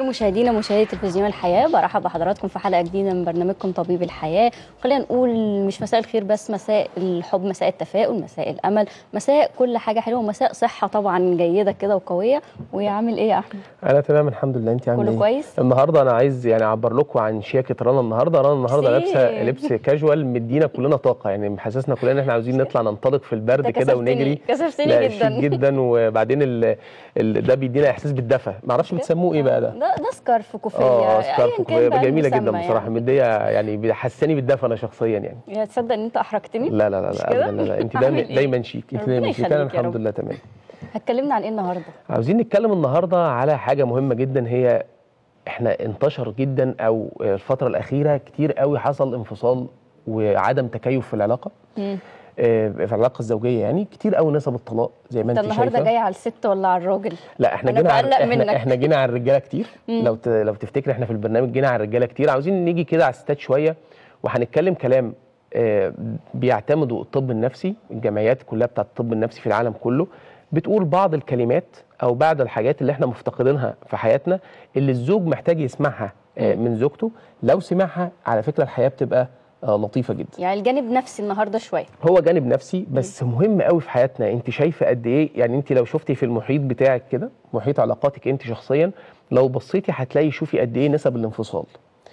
الخير مشاهدينا مشاهدي تلفزيون الحياه برحب بحضراتكم في حلقه جديده من برنامجكم طبيب الحياه خلينا نقول مش مساء الخير بس مساء الحب مساء التفاؤل مساء الامل مساء كل حاجه حلوه ومساء صحه طبعا جيده كده وقويه وعامل ايه يا احمد انا تمام الحمد لله انت عامله كله ايه كويس النهارده انا عايز يعني اعبر لكم عن شياكه رنا النهارده رنا النهارده ميرسي. لابسه لبس كاجوال مدينا كلنا طاقه يعني محسسنا كلنا ان احنا عاوزين نطلع ننطلق في البرد أنت كده كسفتني- ونجري كسفتني لا، جدا. شيك جدا وبعدين ال... ال... ده بيدينا احساس بالدفى ما اعرفش بتسموه ايه بقى ده ده ده سكارف كوفيه اه سكارف أياً كان كوفيه بقى جميله المسمى جدا بصراحه يعني. مديه يعني بيحسسني بالدفى انا شخصيا يعني يا تصدق ان انت احرجتني لا لا لا مش لا كده؟ ابدا لا, لا. انت أعمل دايما إيه؟ دايما شيك انت ربنا دايما شيك يخليك انا يا الحمد رب. لله تمام هتكلمنا عن ايه النهارده عاوزين نتكلم النهارده على حاجه مهمه جدا هي احنا انتشر جدا او الفتره الاخيره كتير قوي حصل انفصال وعدم تكيف في العلاقه مم. آه، في العلاقه الزوجيه يعني كتير قوي نسب الطلاق زي ما انت انت النهارده شايفه جاي على الست ولا على الراجل لا احنا أنا جينا على بقلق منك. احنا, احنا جينا على الرجاله كتير مم. لو ت... لو تفتكر احنا في البرنامج جينا على الرجاله كتير عاوزين نيجي كده على الستات شويه وهنتكلم كلام آه، بيعتمدوا الطب النفسي الجمعيات كلها بتاعت الطب النفسي في العالم كله بتقول بعض الكلمات او بعض الحاجات اللي احنا مفتقدينها في حياتنا اللي الزوج محتاج يسمعها آه، من زوجته لو سمعها على فكره الحياه بتبقى آه، لطيفه جدا يعني الجانب نفسي النهارده شويه هو جانب نفسي بس مهم قوي في حياتنا انت شايفه قد ايه يعني انت لو شفتي في المحيط بتاعك كده محيط علاقاتك انت شخصيا لو بصيتي هتلاقي شوفي قد ايه نسب الانفصال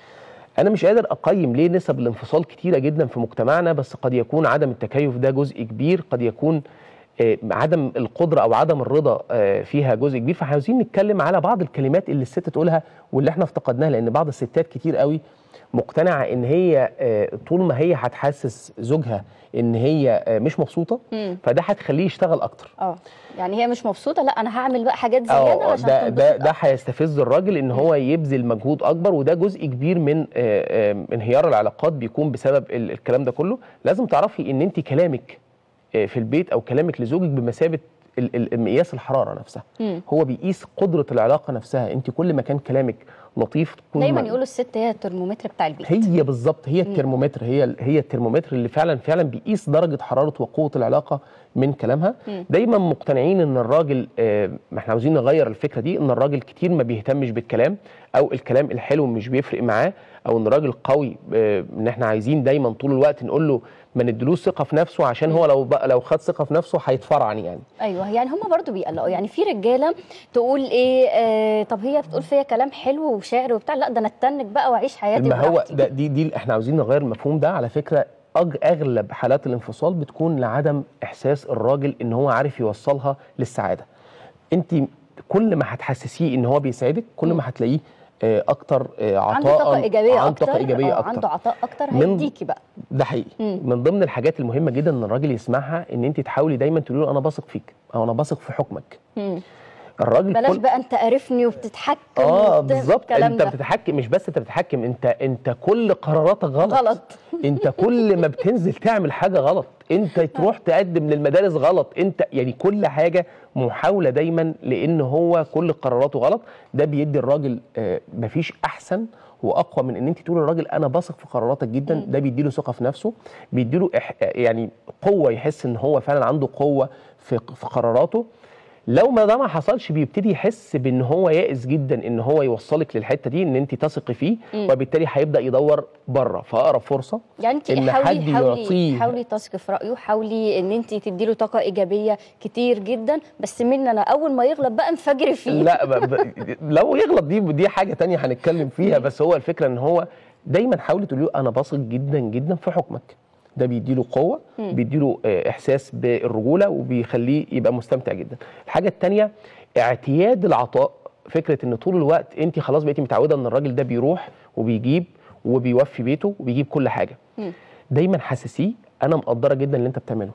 انا مش قادر اقيم ليه نسب الانفصال كتيره جدا في مجتمعنا بس قد يكون عدم التكيف ده جزء كبير قد يكون آه، عدم القدره او عدم الرضا آه، فيها جزء كبير فاحنا عاوزين نتكلم على بعض الكلمات اللي الست تقولها واللي احنا افتقدناها لان بعض الستات كتير قوي مقتنعه ان هي آه، طول ما هي هتحسس زوجها ان هي آه، مش مبسوطه مم. فده هتخليه يشتغل اكتر اه يعني هي مش مبسوطه لا انا هعمل بقى حاجات زياده اه عشان ده ده تنبسط ده هيستفز الراجل ان هو يبذل مجهود اكبر وده جزء كبير من آه، آه، انهيار العلاقات بيكون بسبب ال- الكلام ده كله لازم تعرفي ان انت كلامك آه، في البيت او كلامك لزوجك بمثابه ال- ال- مقياس الحراره نفسها مم. هو بيقيس قدره العلاقه نفسها انت كل ما كان كلامك لطيف كل دايما ما يقولوا الست هي الترمومتر بتاع البيت هي بالظبط هي الترمومتر هي هي الترمومتر اللي فعلا فعلا بيقيس درجه حراره وقوه العلاقه من كلامها مم. دايما مقتنعين ان الراجل آه، ما احنا عاوزين نغير الفكره دي ان الراجل كتير ما بيهتمش بالكلام او الكلام الحلو مش بيفرق معاه او ان الراجل قوي آه، ان احنا عايزين دايما طول الوقت نقول له ما ندلوش ثقه في نفسه عشان هو لو بقى لو خد ثقه في نفسه هيتفرعن يعني ايوه يعني هم برضو بيقلقوا يعني في رجاله تقول ايه آه طب هي بتقول فيا كلام حلو وشعر وبتاع لا ده انا اتنك بقى واعيش حياتي ما هو براحتي. ده دي دي احنا عاوزين نغير المفهوم ده على فكره أج اغلب حالات الانفصال بتكون لعدم احساس الراجل ان هو عارف يوصلها للسعاده انت كل ما هتحسسيه ان هو بيسعدك كل ما هتلاقيه آه، اكتر آه، عطاء عنده طاقه ايجابيه عنده اكتر طاقه ايجابيه آه، اكتر عنده عطاء اكتر من- هيديكي بقى ده حقيقي مم. من ضمن الحاجات المهمه جدا ان الراجل يسمعها ان انت تحاولي دايما تقولي له انا بثق فيك او انا بثق في حكمك مم. الراجل بلاش كل- بقى انت قرفني وبتتحكم اه وبت- بالظبط الكلام انت ده. بتتحكم مش بس انت بتتحكم انت انت كل قراراتك غلط غلط. انت كل ما بتنزل تعمل حاجه غلط انت تروح تقدم للمدارس غلط انت يعني كل حاجه محاوله دايما لان هو كل قراراته غلط ده بيدي الراجل آه مفيش احسن واقوى من ان انت تقول للراجل انا بثق في قراراتك جدا ده بيديله ثقه في نفسه بيديله إح يعني قوه يحس ان هو فعلا عنده قوه في في قراراته لو ما ده ما حصلش بيبتدي يحس بان هو يائس جدا ان هو يوصلك للحته دي ان انت تثقي فيه وبالتالي هيبدا يدور بره في اقرب فرصه يعني انت إن حاولي حد حاولي يعطيه- حاولي تثقي في رايه حاولي ان انت تدي له طاقه ايجابيه كتير جدا بس مني انا اول ما يغلط بقى انفجري فيه لا ب... ب... لو يغلط دي دي حاجه تانية هنتكلم فيها بس هو الفكره ان هو دايما حاولي تقولي له انا بثق جدا جدا في حكمك ده بيديله قوه بيديله آه، احساس بالرجوله وبيخليه يبقى مستمتع جدا الحاجه التانية اعتياد العطاء فكره ان طول الوقت انت خلاص بقيتي متعوده ان الراجل ده بيروح وبيجيب وبيوفي بيته وبيجيب كل حاجه مم. دايما حسسيه انا مقدره جدا اللي انت بتعمله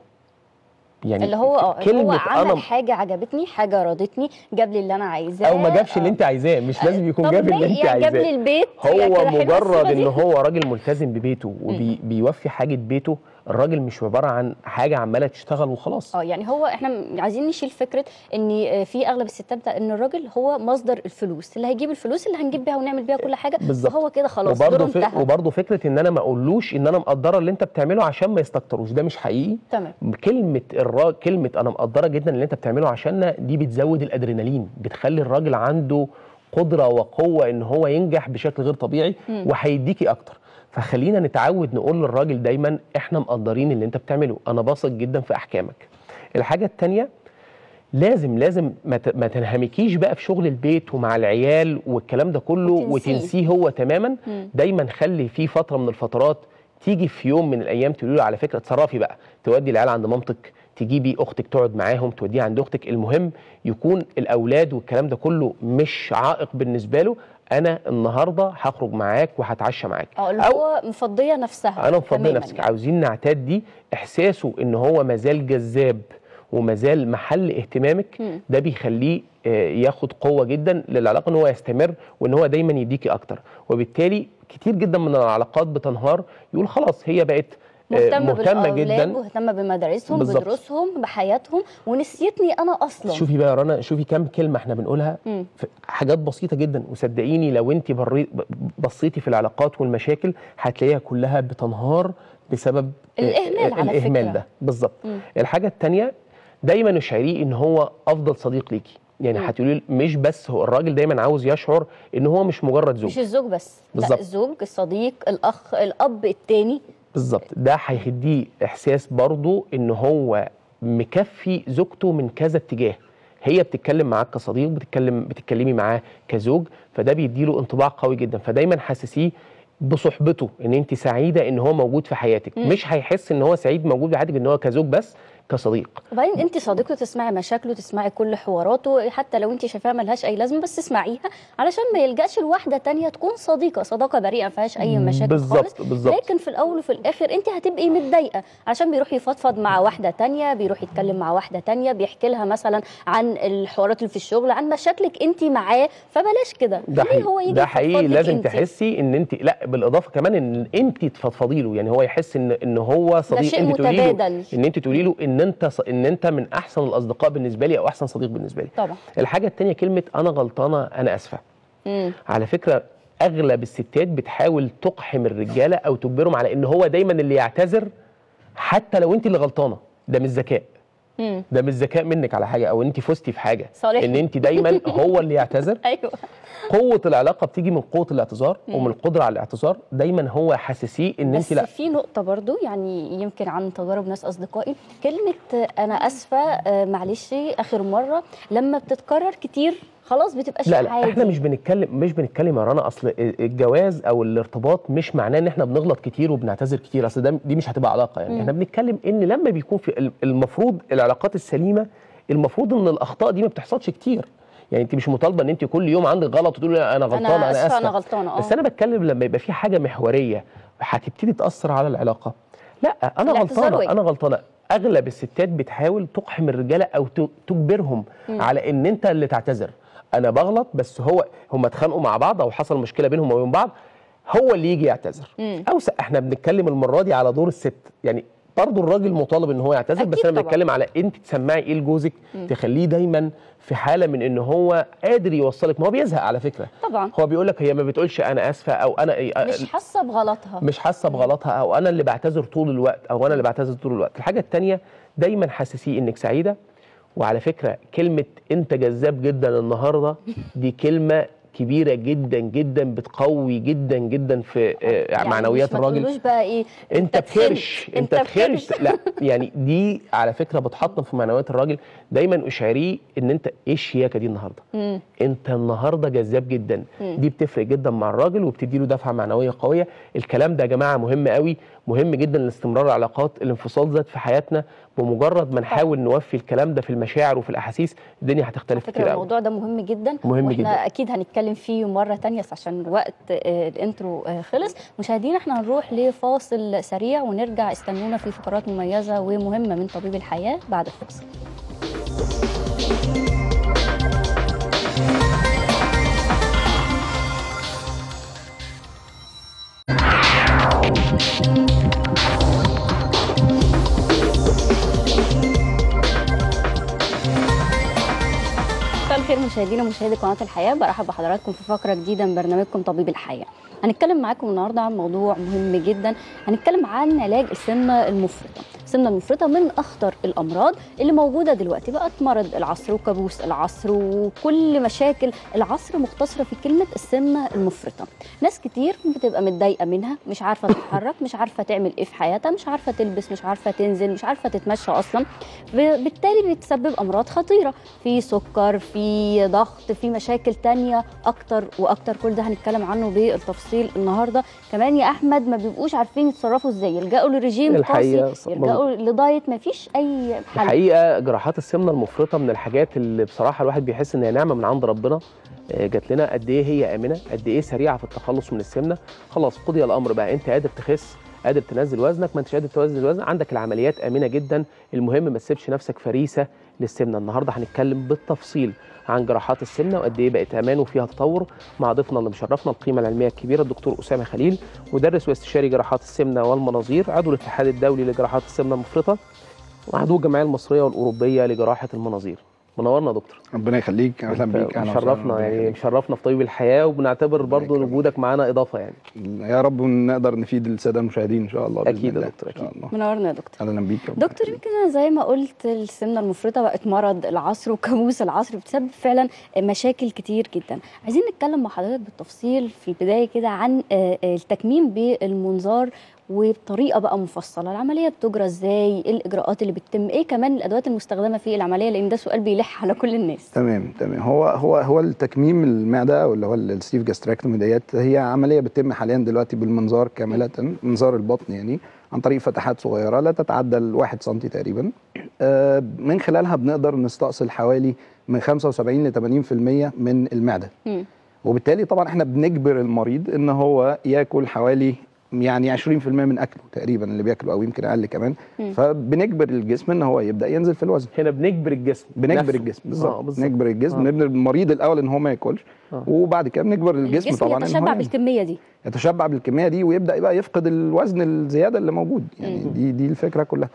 يعني اللي هو اه اللي هو كلمة عمل أنا حاجه عجبتني حاجه راضتني جاب لي اللي انا عايزاه او ما جابش اللي آه. انت عايزاه مش لازم يكون طب جاب ليه؟ اللي انت يعني جاب لي عايزاه البيت يعني هو كده حلوة مجرد الصورة ان دي. هو راجل ملتزم ببيته وبيوفي حاجه بيته الراجل مش عباره عن حاجه عماله تشتغل وخلاص اه يعني هو احنا م- عايزين نشيل فكره ان آه، في اغلب الستات بتاع ان الراجل هو مصدر الفلوس اللي هيجيب الفلوس اللي هنجيب بيها ونعمل بيها كل حاجه بالظبط. فهو كده خلاص دوره وبرضه ف... انتهى وبرضه فكره ان انا ما اقولوش ان انا مقدره اللي انت بتعمله عشان ما يستكتروش ده مش حقيقي تمام كلمه الرا... كلمه انا مقدره جدا اللي انت بتعمله عشاننا دي بتزود الادرينالين بتخلي الراجل عنده قدره وقوه ان هو ينجح بشكل غير طبيعي وهيديكي اكتر فخلينا نتعود نقول للراجل دايما احنا مقدرين اللي انت بتعمله انا واثق جدا في احكامك الحاجه الثانيه لازم لازم ما ت- ما تنهمكيش بقى في شغل البيت ومع العيال والكلام ده كله وتنسيه. وتنسيه هو تماما دايما خلي في فتره من الفترات تيجي في يوم من الايام تقولي له على فكره اتصرفي بقى تودي العيال عند مامتك تجيبي اختك تقعد معاهم توديها عند اختك المهم يكون الاولاد والكلام ده كله مش عائق بالنسبه له انا النهارده هخرج معاك وهتعشى معاك اه اللي هو مفضيه نفسها انا مفضل تماماً نفسك يعني. عاوزين نعتاد دي احساسه ان هو مازال جذاب ومازال محل اهتمامك مم. ده بيخليه آه، ياخد قوه جدا للعلاقه ان هو يستمر وان هو دايما يديكي اكتر وبالتالي كتير جدا من العلاقات بتنهار يقول خلاص هي بقت آه، مهتمه مهتمه بالاولاد جدا مهتمه بمدارسهم بالظبط. بدروسهم بحياتهم ونسيتني انا اصلا شوفي بقى يا رنا شوفي كم كلمه احنا بنقولها مم. في حاجات بسيطه جدا وصدقيني لو انت بري- بصيتي في العلاقات والمشاكل هتلاقيها كلها بتنهار بسبب آه، الإهمال آه، على الاهمال فكرة. ده بالظبط مم. الحاجه الثانيه دايما اشعريه ان هو افضل صديق ليكي يعني مم. هتقولي له مش بس هو الراجل دايما عاوز يشعر ان هو مش مجرد زوج مش الزوج بس لا بالظبط. الزوج الصديق الاخ الاب التاني بالظبط ده هيديه احساس برضه ان هو مكفي زوجته من كذا اتجاه هي بتتكلم معاك كصديق بتتكلم بتتكلمي معاه كزوج فده بيديله انطباع قوي جدا فدايما حسسيه بصحبته ان انت سعيده ان هو موجود في حياتك مم. مش هيحس ان هو سعيد موجود في حياتك ان هو كزوج بس كصديق وبعدين انت صديقته تسمعي مشاكله تسمعي كل حواراته حتى لو انت شايفاها ملهاش اي لازمه بس اسمعيها علشان ما يلجاش لواحده تانية تكون صديقه صداقه بريئه ما فيهاش اي مشاكل بالظبط خالص بالظبط لكن في الاول وفي الاخر انت هتبقي متضايقه علشان بيروح يفضفض مع واحده تانية بيروح يتكلم مع واحده تانية بيحكي لها مثلا عن الحوارات اللي في الشغل عن مشاكلك انت معاه فبلاش كده ده خليه حقيقي هو يجي ده حقيقي يفضفض لك لازم انت. تحسي ان انت لا بالاضافه كمان ان انت تفضفضي له يعني هو يحس ان ان هو صديق شيء انت تقولي له متبادل. ان انت تقولي له ان انت ص- ان انت من احسن الاصدقاء بالنسبه لي او احسن صديق بالنسبه لي طبعا الحاجه الثانيه كلمه انا غلطانه انا اسفه مم. على فكره اغلب الستات بتحاول تقحم الرجاله او تجبرهم على ان هو دايما اللي يعتذر حتى لو انت اللي غلطانه ده مش ذكاء مم. ده مش ذكاء منك على حاجه او انت فزتي في حاجه صالح. ان انت دايما هو اللي يعتذر ايوه قوه العلاقه بتيجي من قوه الاعتذار ومن القدره على الاعتذار دايما هو حاسسيه ان بس انت لا في نقطة برضو يعني يمكن عن تجارب ناس أصدقائي كلمة أنا آسفة آه، معلش آخر مرة لما بتتكرر كتير خلاص بتبقى شيء لا لا عادي احنا مش بنتكلم مش بنتكلم يا رنا اصل الجواز او الارتباط مش معناه ان احنا بنغلط كتير وبنعتذر كتير اصل ده دي مش هتبقى علاقه يعني مم. احنا بنتكلم ان لما بيكون في المفروض العلاقات السليمه المفروض ان الاخطاء دي ما بتحصلش كتير يعني انت مش مطالبه ان انت كل يوم عندك غلط وتقولي انا غلطانه انا, آسفة اسفه أنا غلطانة بس أه انا بتكلم لما يبقى في حاجه محوريه هتبتدي تاثر على العلاقه لا انا الاعتذار غلطانه واجب. انا غلطانه اغلب الستات بتحاول تقحم الرجاله او ت- تجبرهم مم. على ان انت اللي تعتذر انا بغلط بس هو هم اتخانقوا مع بعض او حصل مشكله بينهم وبين بعض هو اللي يجي يعتذر مم. او س- احنا بنتكلم المره دي على دور الست يعني برضه الراجل مطالب ان هو يعتذر بس أكيد انا طبعاً. بتكلم على انت تسمعي ايه لجوزك تخليه دايما في حاله من ان هو قادر يوصلك ما هو بيزهق على فكره طبعا هو بيقول لك هي ما بتقولش انا اسفه او انا مش حاسة بغلطها مش حاسه بغلطها او انا اللي بعتذر طول الوقت او انا اللي بعتذر طول الوقت الحاجه الثانيه دايما حسسيه انك سعيده وعلى فكره كلمه انت جذاب جدا النهارده دي كلمه كبيره جدا جدا بتقوي جدا جدا في آه، يعني معنويات مش ما الراجل تقولوش بقى إيه انت تخنت، بخرش انت بخرش لا يعني دي على فكره بتحطم في معنويات الراجل دايما اشعريه ان انت ايه الشياكه دي النهارده مم. انت النهارده جذاب جدا مم. دي بتفرق جدا مع الراجل وبتدي له دفعه معنويه قويه الكلام ده يا جماعه مهم قوي مهم جدا لاستمرار العلاقات الانفصال ذات في حياتنا بمجرد ما نحاول نوفي الكلام ده في المشاعر وفي الاحاسيس الدنيا على هتختلف فكرة كتير قوي الموضوع ده مهم جدا مهم واحنا جدا. اكيد هنتكلم فيه مرة تانية بس عشان وقت آه، الانترو آه، خلص مشاهدينا احنا هنروح لفاصل سريع ونرجع استنونا في فقرات مميزة ومهمة من طبيب الحياة بعد الفاصل مساء الخير مشاهدينا ومشاهدي قناه الحياه برحب بحضراتكم في فقره جديده من برنامجكم طبيب الحياه هنتكلم معاكم النهارده عن موضوع مهم جدا هنتكلم عن علاج السمنه المفرطه السمنه المفرطه من اخطر الامراض اللي موجوده دلوقتي بقت مرض العصر وكابوس العصر وكل مشاكل العصر مختصره في كلمه السمنه المفرطه ناس كتير بتبقى متضايقه منها مش عارفه تتحرك مش عارفه تعمل ايه في حياتها مش عارفه تلبس مش عارفه تنزل مش عارفه تتمشى اصلا ب- بالتالي بتسبب امراض خطيره في سكر في ضغط في مشاكل تانية اكتر واكتر كل ده هنتكلم عنه بالتفصيل النهارده كمان يا احمد ما بيبقوش عارفين يتصرفوا ازاي يلجأوا لرجيم الحقيقة قاسي يلجأوا لدايت ما فيش اي حل الحقيقه جراحات السمنه المفرطه من الحاجات اللي بصراحه الواحد بيحس ان هي نعمه من عند ربنا آه، جات لنا قد ايه هي امنه قد ايه سريعه في التخلص من السمنه خلاص قضي الامر بقى انت قادر تخس قادر تنزل وزنك ما انتش قادر تنزل الوزن عندك العمليات امنه جدا المهم ما تسيبش نفسك فريسه للسمنه النهارده هنتكلم بالتفصيل عن جراحات السمنه وقد ايه بقت امان وفيها تطور مع ضيفنا اللي مشرفنا القيمه العلميه الكبيره الدكتور اسامه خليل مدرس واستشاري جراحات السمنه والمناظير عضو الاتحاد الدولي لجراحات السمنه المفرطه وعضو الجمعيه المصريه والاوروبيه لجراحه المناظير منورنا يا دكتور ربنا يخليك اهلا بيك أهلا وسهلا. مشرفنا ربنا يعني يخليك. مشرفنا في طيب الحياه وبنعتبر برضو يكرمك. وجودك معانا اضافه يعني يا رب نقدر نفيد الساده المشاهدين ان شاء الله بإذن أكيد يا الله. دكتور، ان شاء أكيد. الله منورنا يا دكتور اهلا بيك ربنا دكتور يخليك. يمكن أنا زي ما قلت السمنه المفرطه بقت مرض العصر وكابوس العصر بتسبب فعلا مشاكل كتير جدا عايزين نتكلم مع حضرتك بالتفصيل في البدايه كده عن آه، آه، التكميم بالمنظار وبطريقه بقى مفصله العمليه بتجرى ازاي ايه الاجراءات اللي بتتم ايه كمان الادوات المستخدمه في العمليه لان ده سؤال بيلح على كل الناس تمام تمام هو هو هو التكميم المعده او اللي هو السليف جاستراكتومي ديت هي عمليه بتتم حاليا دلوقتي بالمنظار كامله منظار البطن يعني عن طريق فتحات صغيره لا تتعدى الواحد سم تقريبا آه، من خلالها بنقدر نستأصل حوالي من 75 ل 80% من المعده مم. وبالتالي طبعا احنا بنجبر المريض ان هو ياكل حوالي يعني 20% من اكله تقريبا اللي بياكله او يمكن اقل كمان مم. فبنجبر الجسم ان هو يبدا ينزل في الوزن هنا بنجبر الجسم بنجبر نفسه. الجسم آه، بالظبط بالظبط بنجبر الجسم آه. بنجبر المريض الاول ان هو ما ياكلش آه. وبعد كده بنجبر الجسم, الجسم طبعا إن هو يتشبع ينزل. بالكميه دي يتشبع بالكميه دي ويبدا بقى يفقد الوزن الزياده اللي موجود يعني مم. دي دي الفكره كلها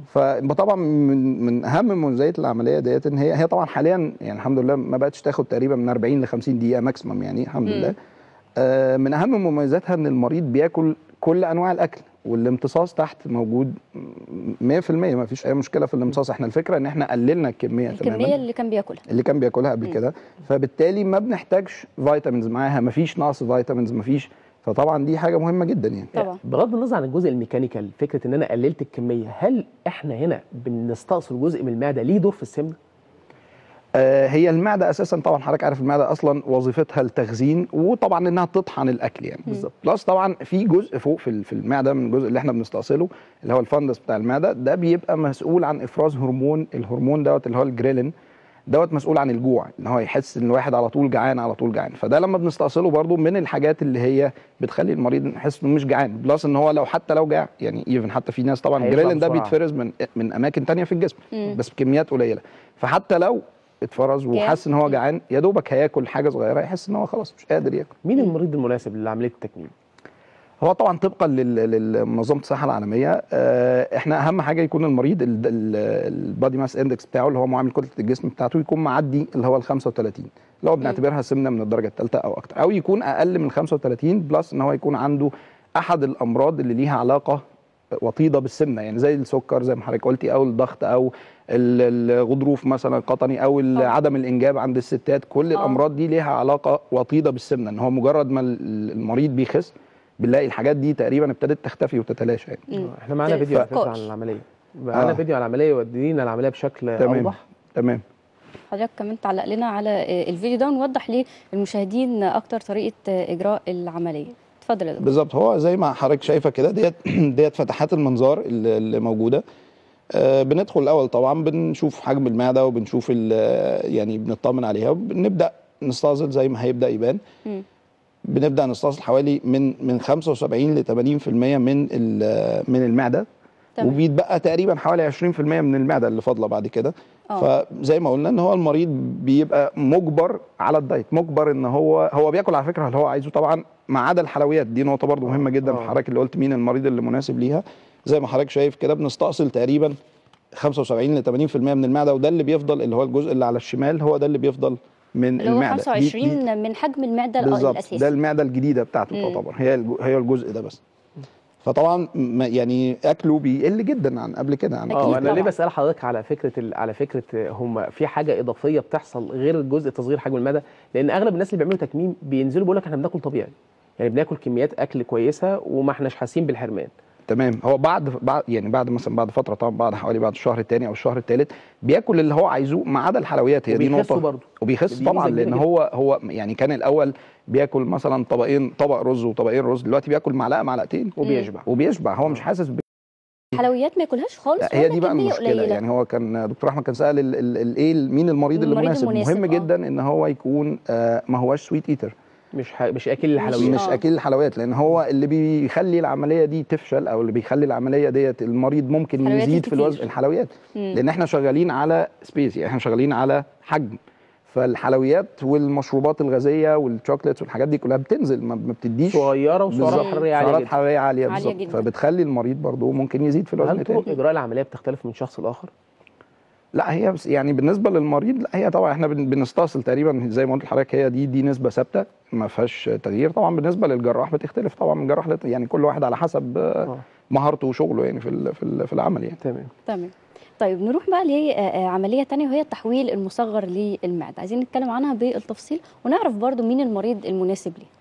فطبعا من من اهم مميزات العمليه ديت ان هي هي طبعا حاليا يعني الحمد لله ما بقتش تاخد تقريبا من 40 ل 50 دقيقه ماكسيمم يعني الحمد مم. لله آه، من اهم مميزاتها ان المريض بياكل كل انواع الاكل والامتصاص تحت موجود 100% ما فيش اي مشكله في الامتصاص احنا الفكره ان احنا قللنا الكميه الكميه تماما اللي كان بياكلها اللي كان بياكلها قبل مم. كده فبالتالي ما بنحتاجش فيتامينز معاها ما فيش نقص فيتامينز ما فيش فطبعا دي حاجه مهمه جدا يعني طبعا بغض النظر عن الجزء الميكانيكال فكره ان انا قللت الكميه هل احنا هنا بنستأصل جزء من المعده ليه دور في السمنه آه، هي المعده اساسا طبعا حضرتك عارف المعده اصلا وظيفتها التخزين وطبعا انها تطحن الاكل يعني بالظبط. بلس طبعا في جزء فوق في ال- في المعده من الجزء اللي احنا بنستأصله اللي هو الفندس بتاع المعده ده بيبقى مسؤول عن افراز هرمون الهرمون دوت اللي هو الجريلين دوت مسؤول عن الجوع ان هو يحس ان الواحد على طول جعان على طول جعان فده لما بنستأصله برضو من الحاجات اللي هي بتخلي المريض يحس انه مش جعان بلس ان هو لو حتى لو جاع يعني ايفن حتى في ناس طبعا هيشبع الجريلين ده بسرعة. بيتفرز من من اماكن تانية في الجسم مم. بس بكميات قليله فحتى لو اتفرز وحس ان هو جعان يا دوبك هياكل حاجه صغيره يحس ان هو خلاص مش قادر ياكل مين المريض المناسب لعمليه التكميم هو طبعا طبقا لل- لمنظمه الصحه العالميه آه، احنا اهم حاجه يكون المريض البادي ماس اندكس بتاعه اللي هو معامل كتله الجسم بتاعته يكون معدي اللي هو ال 35 اللي هو بنعتبرها سمنه من الدرجه الثالثه او اكتر او يكون اقل من 35 بلس ان هو يكون عنده احد الامراض اللي ليها علاقه وطيده بالسمنه يعني زي السكر زي ما حضرتك قلتي او الضغط او ال- الغضروف مثلا القطني او ال- آه. عدم الانجاب عند الستات كل آه. الامراض دي ليها علاقه وطيده بالسمنه ان هو مجرد ما ال- المريض بيخس بنلاقي الحاجات دي تقريبا ابتدت تختفي وتتلاشى يعني مم. احنا معانا فيديو على فكره الفقاش. عن العمليه معانا آه. فيديو عن العمليه يودينا العمليه بشكل تمام. اوضح تمام حضرتك كمان تعلق لنا على آه، الفيديو ده ونوضح للمشاهدين اكتر طريقه آه، اجراء العمليه اتفضل يا دكتور بالظبط هو زي ما حضرتك شايفه كده ديت ديت فتحات المنظار اللي اللي موجوده آه، بندخل الاول طبعا بنشوف حجم المعده وبنشوف ال- يعني بنطمن عليها وبنبدا نستأصل زي ما هيبدا يبان مم. بنبدا نستأصل حوالي من من 75 ل 80% من ال- من المعده تمام. وبيتبقى تقريبا حوالي 20% من المعده اللي فاضله بعد كده اه فزي ما قلنا ان هو المريض بيبقى مجبر على الدايت مجبر ان هو هو بياكل على فكره اللي هو عايزه طبعا ما عدا الحلويات دي نقطه برضو مهمه جدا في آه. حضرتك اللي قلت مين المريض اللي مناسب ليها زي ما حضرتك شايف كده بنستأصل تقريبا 75 ل 80% من المعده وده اللي بيفضل اللي هو الجزء اللي على الشمال هو ده اللي بيفضل من اللي هو المعده دي- دي- 25 من حجم المعده الأ- بالظبط الاساسي ده المعده الجديده بتاعته مم. تعتبر هي الج- هي الجزء ده بس فطبعا م- يعني اكله بيقل جدا عن قبل كده عن أكيد اه انا ليه طبعاً. بسال حضرتك على فكره ال... على فكره هم في حاجه اضافيه بتحصل غير جزء تصغير حجم المعده لان اغلب الناس اللي بيعملوا تكميم بينزلوا بيقول لك احنا بناكل طبيعي يعني بناكل كميات اكل كويسه وما احناش حاسين بالحرمان تمام هو بعد بعد يعني بعد مثلا بعد فتره طبعا بعد حوالي بعد الشهر الثاني او الشهر الثالث بياكل اللي هو عايزه ما عدا الحلويات هي دي وبيخسوا نقطه برضه وبيخس دي طبعا ميزة كبيرة لان جدا. هو هو يعني كان الاول بياكل مثلا طبقين طبق رز وطبقين رز دلوقتي بياكل معلقه معلقتين وبيشبع وبيشبع هو مش حاسس ب... حلويات ما ياكلهاش خالص لا، هي ولا دي بقى كمية المشكله قليلة. يعني هو كان دكتور احمد كان سال ال- ال- ال- ايه مين المريض اللي المريض مناسب المناسب، مهم آه. جدا ان هو يكون آه ما هواش سويت ايتر مش ح... مش اكل الحلويات مش آه. اكل الحلويات لان هو اللي بيخلي العمليه دي تفشل او اللي بيخلي العمليه ديت المريض ممكن الحلويات يزيد في الكتير. الوزن الحلويات مم. لان احنا شغالين على سبيس يعني احنا شغالين على حجم فالحلويات والمشروبات الغازيه والشوكليتس والحاجات دي كلها بتنزل ما ما بتديش صغيره وسعرات بالظبط. حراريه عاليه سعرات جدا حراريه عاليه عالية بالظبط جدا. فبتخلي المريض برضه ممكن يزيد في الوزن هل طرق تاني اجراء العمليه بتختلف من شخص لاخر؟ لا هي بس يعني بالنسبه للمريض لا هي طبعا احنا بن- بنستأصل تقريبا زي ما قلت لحضرتك هي دي دي نسبه ثابته ما فيهاش تغيير طبعا بالنسبه للجراح بتختلف طبعا من جراح لت- يعني كل واحد على حسب آه، اه مهارته وشغله يعني في ال- في ال- في العمل يعني تمام تمام طيب نروح بقى لعملية تانية وهي التحويل المصغر للمعدة عايزين نتكلم عنها بالتفصيل ونعرف برضو مين المريض المناسب ليه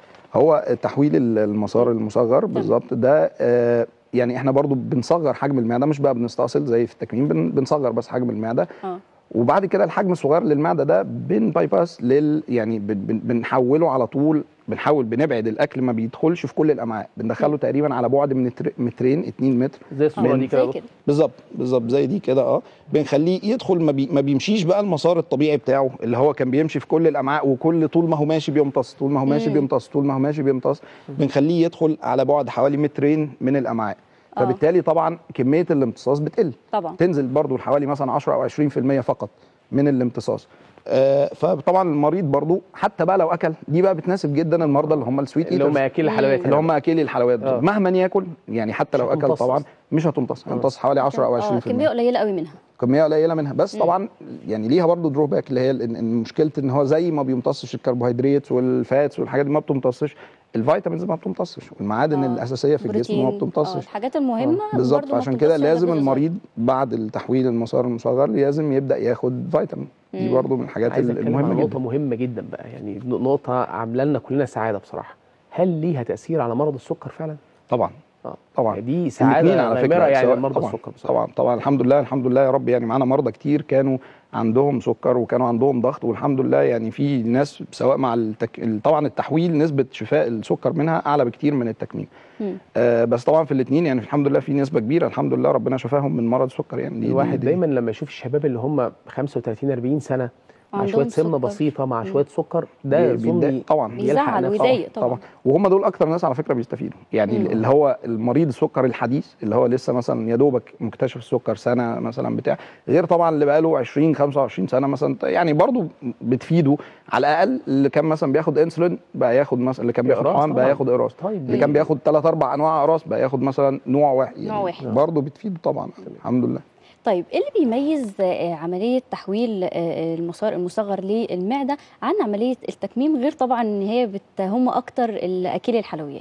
هو تحويل ال- المسار المصغر بالظبط ده آه، يعني احنا برضو بنصغر حجم المعده مش بقى بنستأصل زي في التكميم بن- بنصغر بس حجم المعده اه وبعد كده الحجم الصغير للمعده ده بن باي باس لل يعني بن بن بنحوله على طول بنحاول بنبعد الاكل ما بيدخلش في كل الامعاء بندخله تقريبا على بعد من متر- مترين 2 متر زي الصوره آه، دي كده زي يا كده بالظبط بالظبط زي دي كده اه بنخليه يدخل ما, بي ما بيمشيش بقى المسار الطبيعي بتاعه اللي هو كان بيمشي في كل الامعاء وكل طول ما هو ماشي بيمتص طول ما هو ماشي مم. بيمتص طول ما هو ماشي بيمتص بنخليه يدخل على بعد حوالي مترين من الامعاء آه. فبالتالي طبعا كميه الامتصاص بتقل طبعا تنزل برضو لحوالي مثلا 10 او 20% فقط من الامتصاص آه فطبعا المريض برضو حتى بقى لو اكل دي بقى بتناسب جدا المرضى اللي هم السويت اللي هم ايترز اكل الحلويات اللي هم اكلي الحلويات آه. دول مهما ياكل يعني حتى مش لو اكل هتمتص طبعا أصلاً. مش هتمتص آه. هتمتص حوالي 10 او 20% اه كمية قليلة قوي منها كميه قليله منها بس مم. طبعا يعني ليها برضو دروباك اللي هي ال- إن مشكله ان هو زي ما بيمتصش الكربوهيدرات والفاتس والحاجات دي ما بتمتصش الفيتامينز ما بتمتصش والمعادن آه. الاساسيه في الجسم ما بروتين. اه بتمتصش الحاجات المهمة بالظبط برضو ما عشان كده بتمتصش إلا لازم جزء صغير. المريض بعد التحويل المسار المصغر لازم يبدا ياخد فيتامين دي مم. برضو من الحاجات عايز ال- اتكلم عن المهمه نقطه جدا مهمه جدا بقى يعني نقطه عامله لنا كلنا سعاده بصراحه هل ليها تاثير على مرض السكر فعلا؟ طبعا اه طبعا دي الاثنين سعاده على غامره فكره يعني سواء- لمرضى طبعا السكر بصراحه طبعا طبعا الحمد لله الحمد لله يا رب يعني معانا مرضى كتير كانوا عندهم سكر وكانوا عندهم ضغط والحمد لله يعني في ناس سواء مع التك... طبعا التحويل نسبه شفاء السكر منها اعلى بكتير من التكميم مم. آه بس طبعا في الاثنين يعني الحمد لله في نسبه كبيره الحمد لله ربنا شفاهم من مرض السكر يعني دي الواحد دي دي دايما لما يشوف الشباب اللي هم 35 40 سنه مع عندهم شويه سمنه سكر. بسيطه مع مم. شويه سكر ده بي- يظن بيتضايق طبعا يلحق بيزعل نفسه. ويضايق طبعا, طبعا وهم دول اكتر ناس على فكره بيستفيدوا يعني مم. اللي هو المريض السكر الحديث اللي هو لسه مثلا يا دوبك مكتشف السكر سنه مثلا بتاع غير طبعا اللي بقاله 20 25 سنه مثلا يعني برضو بتفيده على الاقل اللي كان مثلا بياخد انسولين بقى ياخد مثلا اللي كان بياخد إقراص حقن بقى طبعاً. ياخد اقراص طيب اللي كان بياخد ثلاث اربع انواع اقراص بقى ياخد مثلا نوع واحد نوع واحد. برضه بتفيده طبعا الحمد لله طيب ايه اللي بيميز آه، عمليه تحويل آه، المسار المصغر للمعده عن عمليه التكميم غير طبعا ان هي بت هم اكتر اكلي الحلويات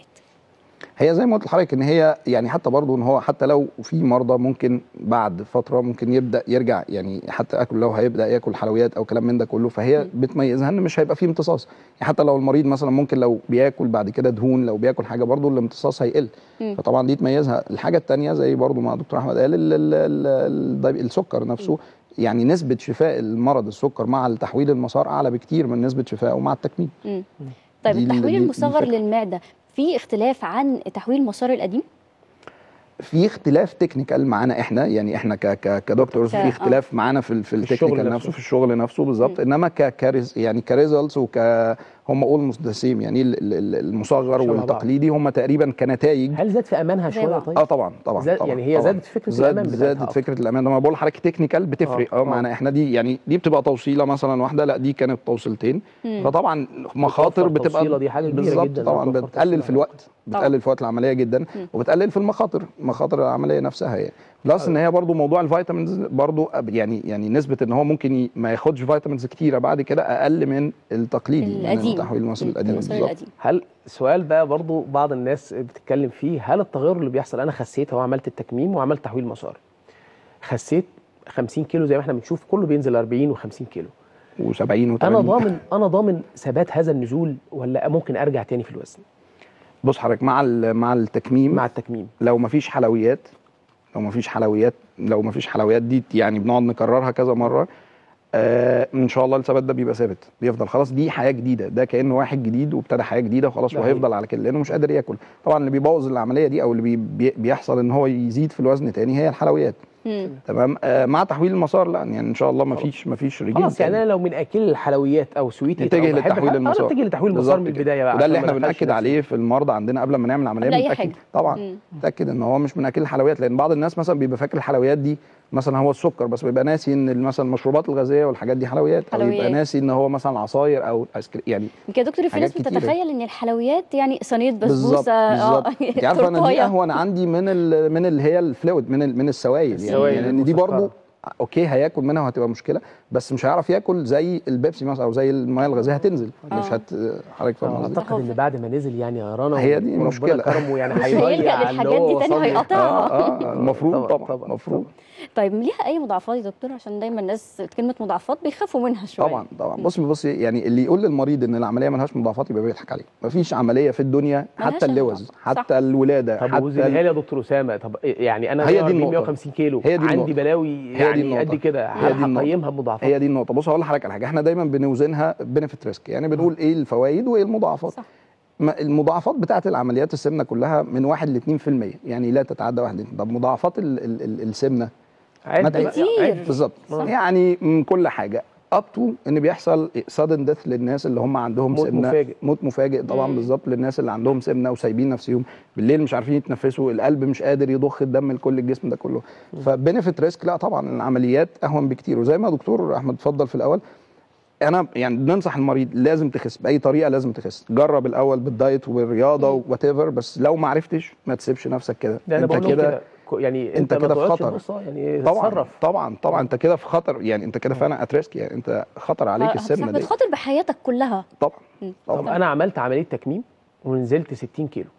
هي زي ما قلت لحضرتك ان هي يعني حتى برضه ان هو حتى لو في مرضى ممكن بعد فتره ممكن يبدا يرجع يعني حتى اكل لو هيبدا ياكل حلويات او كلام من ده كله فهي م. بتميزها ان مش هيبقى فيه امتصاص يعني حتى لو المريض مثلا ممكن لو بياكل بعد كده دهون لو بياكل حاجه برضه الامتصاص هيقل مم. فطبعا دي تميزها الحاجه الثانيه زي برضه ما دكتور احمد قال ال- ال- ال- ال- السكر نفسه يعني نسبه شفاء المرض السكر مع التحويل المسار اعلى بكتير من نسبه شفائه مع التكميم مم. طيب دي ال- التحويل دي- دي المصغر الفكرة. للمعده في اختلاف عن تحويل مسار القديم في اختلاف تكنيكال معانا احنا يعني احنا ك ك كدكتورز ك- في اختلاف معانا في ال- في الشغل التكنيكال نفسه. نفسه في الشغل نفسه بالظبط انما ك كريز يعني كريزلتس وك هم اولموست ذا سيم يعني ال- ال- ال- المصغر شبه بعض. والتقليدي هم تقريبا كنتائج هل زاد في امانها زي شويه بعض. طيب؟ اه طبعا طبعا زاد طبعا يعني هي طبعا. زادت فكره زاد الامان بتاعتها زادت أكتر. فكره الامان لما بقول لحضرتك تكنيكال بتفرق آه، اه آه. معنا احنا دي يعني دي بتبقى توصيله مثلا واحده لا دي كانت توصيلتين مم. فطبعا مخاطر بتوفر بتبقى توصيلة دي حاجة كبيرة بالظبط جداً، طبعا بتوفر بتقلل توصيلة. في الوقت طبعاً. بتقلل في وقت العمليه جدا مم. وبتقلل في المخاطر مخاطر العمليه نفسها يعني بلس ان هي برضو موضوع الفيتامينز برضو أب- يعني يعني نسبه ان هو ممكن ي- ما ياخدش فيتامينز كتيره بعد كده اقل من التقليدي من القديم تحويل المصري القديم المصري بالظبط القديم هل سؤال بقى برضو بعض الناس بتتكلم فيه هل التغير اللي بيحصل انا خسيت هو عملت التكميم وعملت تحويل مسار خسيت 50 كيلو زي ما احنا بنشوف كله بينزل 40 و50 كيلو و70 و80 انا ضامن انا ضامن ثبات هذا النزول ولا ممكن ارجع تاني في الوزن بص حضرتك مع ال- مع التكميم مع التكميم لو مفيش حلويات لو مفيش حلويات لو مفيش حلويات دي يعني بنقعد نكررها كذا مره آه ان شاء الله الثبات ده بيبقى ثابت بيفضل خلاص دي حياه جديده ده كانه واحد جديد وابتدى حياه جديده وخلاص ده وهيفضل على كده لانه مش قادر ياكل طبعا اللي بيبوظ العمليه دي او اللي بي بي بيحصل ان هو يزيد في الوزن تاني هي الحلويات مم. تمام آه مع تحويل المسار لا يعني ان شاء الله مفيش مفيش رجيم خلاص يعني تاني. انا لو من اكل الحلويات او سويت نتجه لتحويل المسار نتجه لتحويل المسار بالظبط من كده. البدايه بقى وده اللي عشان احنا ما ندخلش بناكد نفسنا. عليه في المرضى عندنا قبل ما نعمل العمليه قبل أي بنتاكد حاجة. طبعا مم. متاكد ان هو مش من اكل الحلويات لان بعض الناس مثلا بيبقى فاكر الحلويات دي مثلا هو السكر بس بيبقى ناسي ان مثلا المشروبات الغازيه والحاجات دي حلويات او يبقى حلويات. ناسي ان هو مثلا عصاير او ايس كريم يعني يمكن يا دكتور في ناس حاجات كتيرة. بتتخيل ان الحلويات يعني صينيه بالظبط بسبوسه بالظبط انت عارفه انا دي تورتاية. اهون عندي من ال من اللي هي الفلويد من ال من السوائل يعني, السوائل يعني ان دي المسكرة. برضو اوكي هياكل منها وهتبقى مشكله بس مش هيعرف ياكل زي البيبسي مثلا او زي المياه الغازيه هتنزل مش آه. هت حضرتك فاهم قصدي؟ اعتقد ان بعد ما نزل يعني يا رنا هي دي وربنا المشكلة. كرمه يعني مش هيضيع هيلجأ اللي للحاجات هو دي تاني وصل له. هيقطعها. اه اه المفروض طبعاً، طبعا طبعاً، المفروض طيب ليها اي مضاعفات يا دكتور عشان دايما الناس كلمه مضاعفات بيخافوا منها شويه طبعا طبعا بصي بصي يعني اللي يقول للمريض ان العمليه ملهاش مضاعفات يبقى بيضحك عليه مفيش عمليه في الدنيا ملهاش حتى اللوز مضاعفات. صح. حتى الولاده طب حتى وزنها لي ال- يا دكتور اسامه طب يعني انا هي دي 140 النقطة. 150 كيلو هي دي عندي النقطة. بلاوي هي دي يعني النقطة. قد كده هي دي هل النقطة. هقيمها بمضاعفات هي دي النقطه بص هقول لحضرتك على حاجه احنا دايما بنوزنها بنفيت ريسك يعني بنقول ايه الفوائد وايه المضاعفات صح. ما- المضاعفات بتاعه العمليات السمنه كلها من 1 ل 2% يعني لا تتعدى 1 ل 2 طب مضاعفات ال ال ال السمنه عد ما بقى، كتير. عد. بالظبط صح. يعني من كل حاجه اب تو ان بيحصل سادن ديث للناس اللي هم عندهم موت سمنه مفاجئ. موت مفاجئ طبعا مم. بالظبط للناس اللي عندهم سمنه وسايبين نفسهم بالليل مش عارفين يتنفسوا القلب مش قادر يضخ الدم لكل الجسم ده كله فبنفيت ريسك لا طبعا العمليات اهون بكتير وزي ما دكتور احمد اتفضل في الاول انا يعني بننصح المريض لازم تخس باي طريقه لازم تخس جرب الاول بالدايت والرياضه وات ايفر بس لو ما عرفتش ما تسيبش نفسك كده ده انا انت بقول لهم كده كده ك- يعني انت انت, ما كده في تقعدش خطر. تبص، يعني طبعا اتصرف طبعا طبعا انت كده في خطر يعني انت كده فعلا اتريسك يعني انت خطر عليك السمنه دي بتخاطر بحياتك كلها طبعا مم. طب طبعا انا عملت عمليه تكميم ونزلت 60 كيلو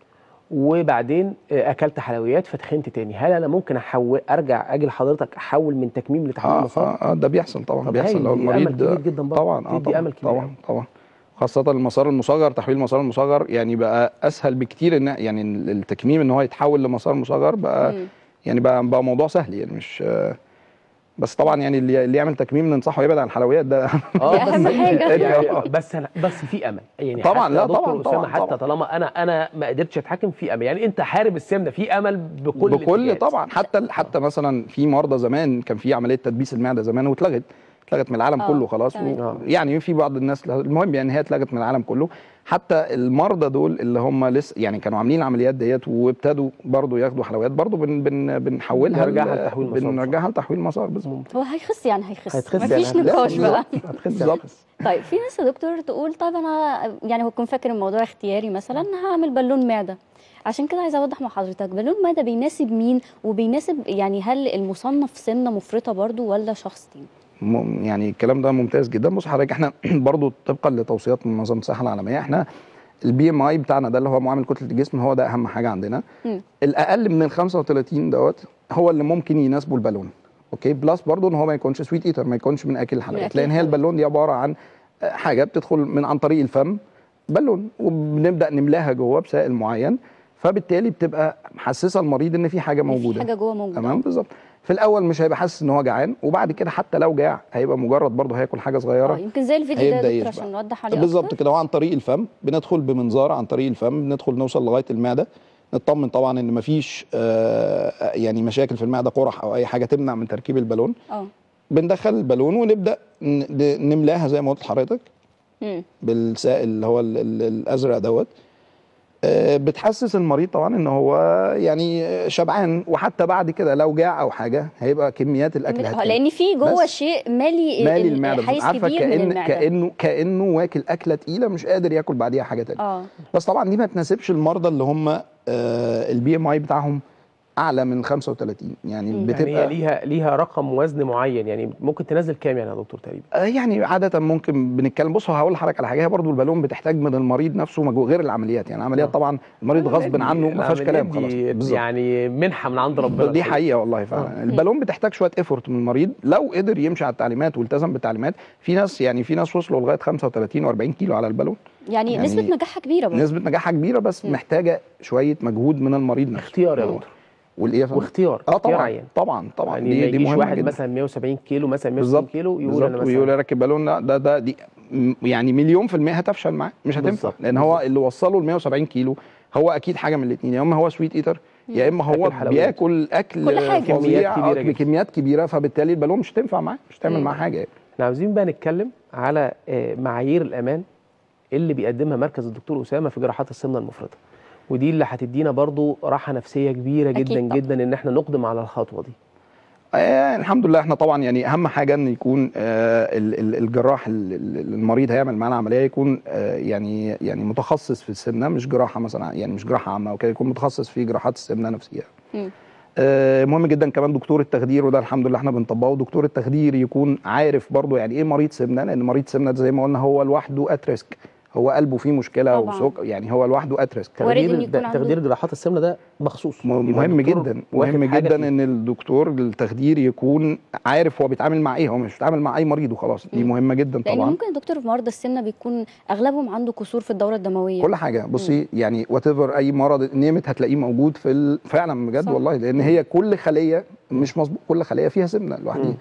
وبعدين آه، اكلت حلويات فتخنت تاني هل انا ممكن احول ارجع اجي لحضرتك احول من تكميم لتحويل اه مسار اه, آه ده بيحصل طبعا طب بيحصل هايل، لو دي المريض أمل كبير جدا برضه. طبعا اه تدي طبعا أمل كبير طبعا أوي. طبعا خاصة المسار المصغر تحويل المسار المصغر يعني بقى اسهل بكتير ان يعني التكميم ان هو يتحول لمسار مصغر بقى مم. يعني بقى بقى موضوع سهل يعني مش آه بس طبعا يعني اللي اللي يعمل تكميم ننصحه يبعد عن الحلويات ده اه دي أهم بس حاجة. يعني بس أنا بس في امل يعني طبعاً، حتى لا يا دكتور طبعاً، أسامة طبعاً، حتى طبعاً. طالما انا انا ما قدرتش اتحكم في امل يعني انت حارب السمنه في امل بكل بكل الاتجاهات. طبعا حتى حتى مثلا في مرضى زمان كان في عمليه تدبيس المعده زمان واتلغت اتلغت من العالم آه، كله خلاص تمام. و... يعني في بعض الناس المهم يعني هي اتلغت من العالم كله حتى المرضى دول اللي هم لسه يعني كانوا عاملين العمليات ديت وابتدوا برضو ياخدوا حلويات برضو بن بن بنحولها نرجعها ل- لتحويل مسار. بنرجعها لتحويل مسار بالظبط هو هيخس يعني هيخس هتخس مفيش يعني نقاش بالظبط. بقى هتخس بالظبط. هتخس. طيب في ناس يا دكتور تقول طيب انا يعني هو يكون فاكر الموضوع اختياري مثلا هعمل بالون معده عشان كده عايزه اوضح مع حضرتك بالون معده بيناسب مين وبيناسب يعني هل المصنف سمنه مفرطه برضو ولا شخص تاني م- يعني الكلام ده ممتاز جدا بص حضرتك احنا برضو طبقا لتوصيات من منظمه الصحه العالميه احنا البي ام اي بتاعنا ده اللي هو معامل كتله الجسم هو ده اهم حاجه عندنا مم. الاقل من ال 35 دوت هو اللي ممكن يناسبه البالون اوكي بلس برضو ان هو ما يكونش سويت ايتر ما يكونش من اكل الحلويات أكل لان هي الحلويات. البالون دي عباره عن آه، حاجه بتدخل من عن طريق الفم بالون وبنبدا نملاها جوه بسائل معين فبالتالي بتبقى محسسه المريض ان في حاجه في موجوده حاجه جوه موجوده تمام بالظبط في الاول مش هيبقى حاسس ان هو جعان وبعد كده حتى لو جاع هيبقى مجرد برضه هياكل حاجه اه صغيره يمكن زي الفيديو ده هيبدأ يا دكتور يشبع. عشان نوضح عليه بالظبط أكتر. كده هو عن طريق الفم بندخل بمنظار عن طريق الفم بندخل نوصل لغايه المعده نطمن طبعا ان مفيش آه يعني مشاكل في المعده قرح او اي حاجه تمنع من تركيب البالون اه بندخل البالون ونبدا ن- نملاها زي ما قلت لحضرتك مم. بالسائل اللي هو ال- ال- الازرق دوت آه، بتحسس المريض طبعا ان هو يعني شبعان وحتى بعد كده لو جاع او حاجه هيبقى كميات الاكل آه، هتقل لان في جوه بس. شيء مالي مالي ال- المعده بالظبط. حيز عارفه كبير من كأن المعده كانه كانه واكل اكله تقيله مش قادر ياكل بعديها حاجه تانية اه بس طبعا دي ما تناسبش المرضى اللي هم البي ام اي بتاعهم اعلى من 35 يعني مم. بتبقى يعني هي ليها ليها رقم وزن معين يعني ممكن تنزل كام يعني يا دكتور تقريبا آه، يعني عادة ممكن بنتكلم بص هقول لحضرتك على حاجة هي برضو البالون بتحتاج من المريض نفسه مجهود غير العمليات يعني العمليات آه. طبعا المريض غصب عنه ما فيهاش كلام خلاص دي بالظبط. يعني منحه من عند ربنا دي حقيقة والله فعلا البالون بتحتاج شوية ايفورت من المريض لو قدر يمشي على التعليمات والتزم بالتعليمات في ناس يعني في ناس وصلوا لغاية 35 و40 كيلو على البالون يعني, يعني نسبه نجاحها كبيره برضه نسبة نجاحها كبيرة بس مم. محتاجة شوية مجهود من المريض نفسه اختيار يا دكتور والايه يا فندم؟ واختيار اه اختيار طبعا عين طبعا طبعا يعني دي ما دي يجيش مهمة واحد جدا مثلا 170 كيلو مثلا 160 بالظبط كيلو يقول انا بالظبط ويقول مثلا اركب بالون لا ده ده دي م- يعني مليون في المية هتفشل معاه مش هتنفع بالظبط، لان هو بالظبط. اللي وصله ل 170 كيلو هو اكيد حاجه من الاثنين يا اما هو سويت ايتر يا اما هو أكل حلويات. بياكل اكل كل حاجة. فظيع، كميات آه، كبيرة جدا. بكميات كبيره فبالتالي البالون مش هتنفع معاه مش هتعمل مم. معاه حاجه يعني. احنا عاوزين بقى نتكلم على آه، معايير الامان اللي بيقدمها مركز الدكتور اسامه في جراحات السمنه المفرطه ودي اللي هتدينا برضو راحه نفسيه كبيره أكيد جدا طبعا. جدا ان احنا نقدم على الخطوه دي آه الحمد لله احنا طبعا يعني اهم حاجه ان يكون آه ال- ال- الجراح ال- ال- المريض هيعمل معانا عمليه يكون آه يعني يعني متخصص في السمنه مش جراحه مثلا يعني مش جراحه عامه وكده يكون متخصص في جراحات السمنه نفسها مم. آه، مهم جدا كمان دكتور التخدير وده الحمد لله احنا بنطبقه دكتور التخدير يكون عارف برضو يعني ايه مريض سمنه لان مريض سمنه ده زي ما قلنا هو لوحده ات ريسك هو قلبه فيه مشكله طبعاً. وسكر يعني هو لوحده ات ريسك وارد إن تخدير يكون عنده- تخدير جراحات السمنه ده مخصوص م- يبقى مهم الدكتور جدا واخد مهم حاجة جدا فيه. ان الدكتور التخدير يكون عارف هو بيتعامل مع ايه هو مش بيتعامل مع اي مريض وخلاص دي مم. مهمه جدا لان طبعا ممكن الدكتور في مرضى السمنه بيكون اغلبهم عنده كسور في الدوره الدمويه كل حاجه بصي يعني وات ايفر اي مرض نيمت هتلاقيه موجود في ال... فعلا بجد صح. والله لان هي كل خليه مش مظبوط كل خليه فيها سمنه لوحدها مم.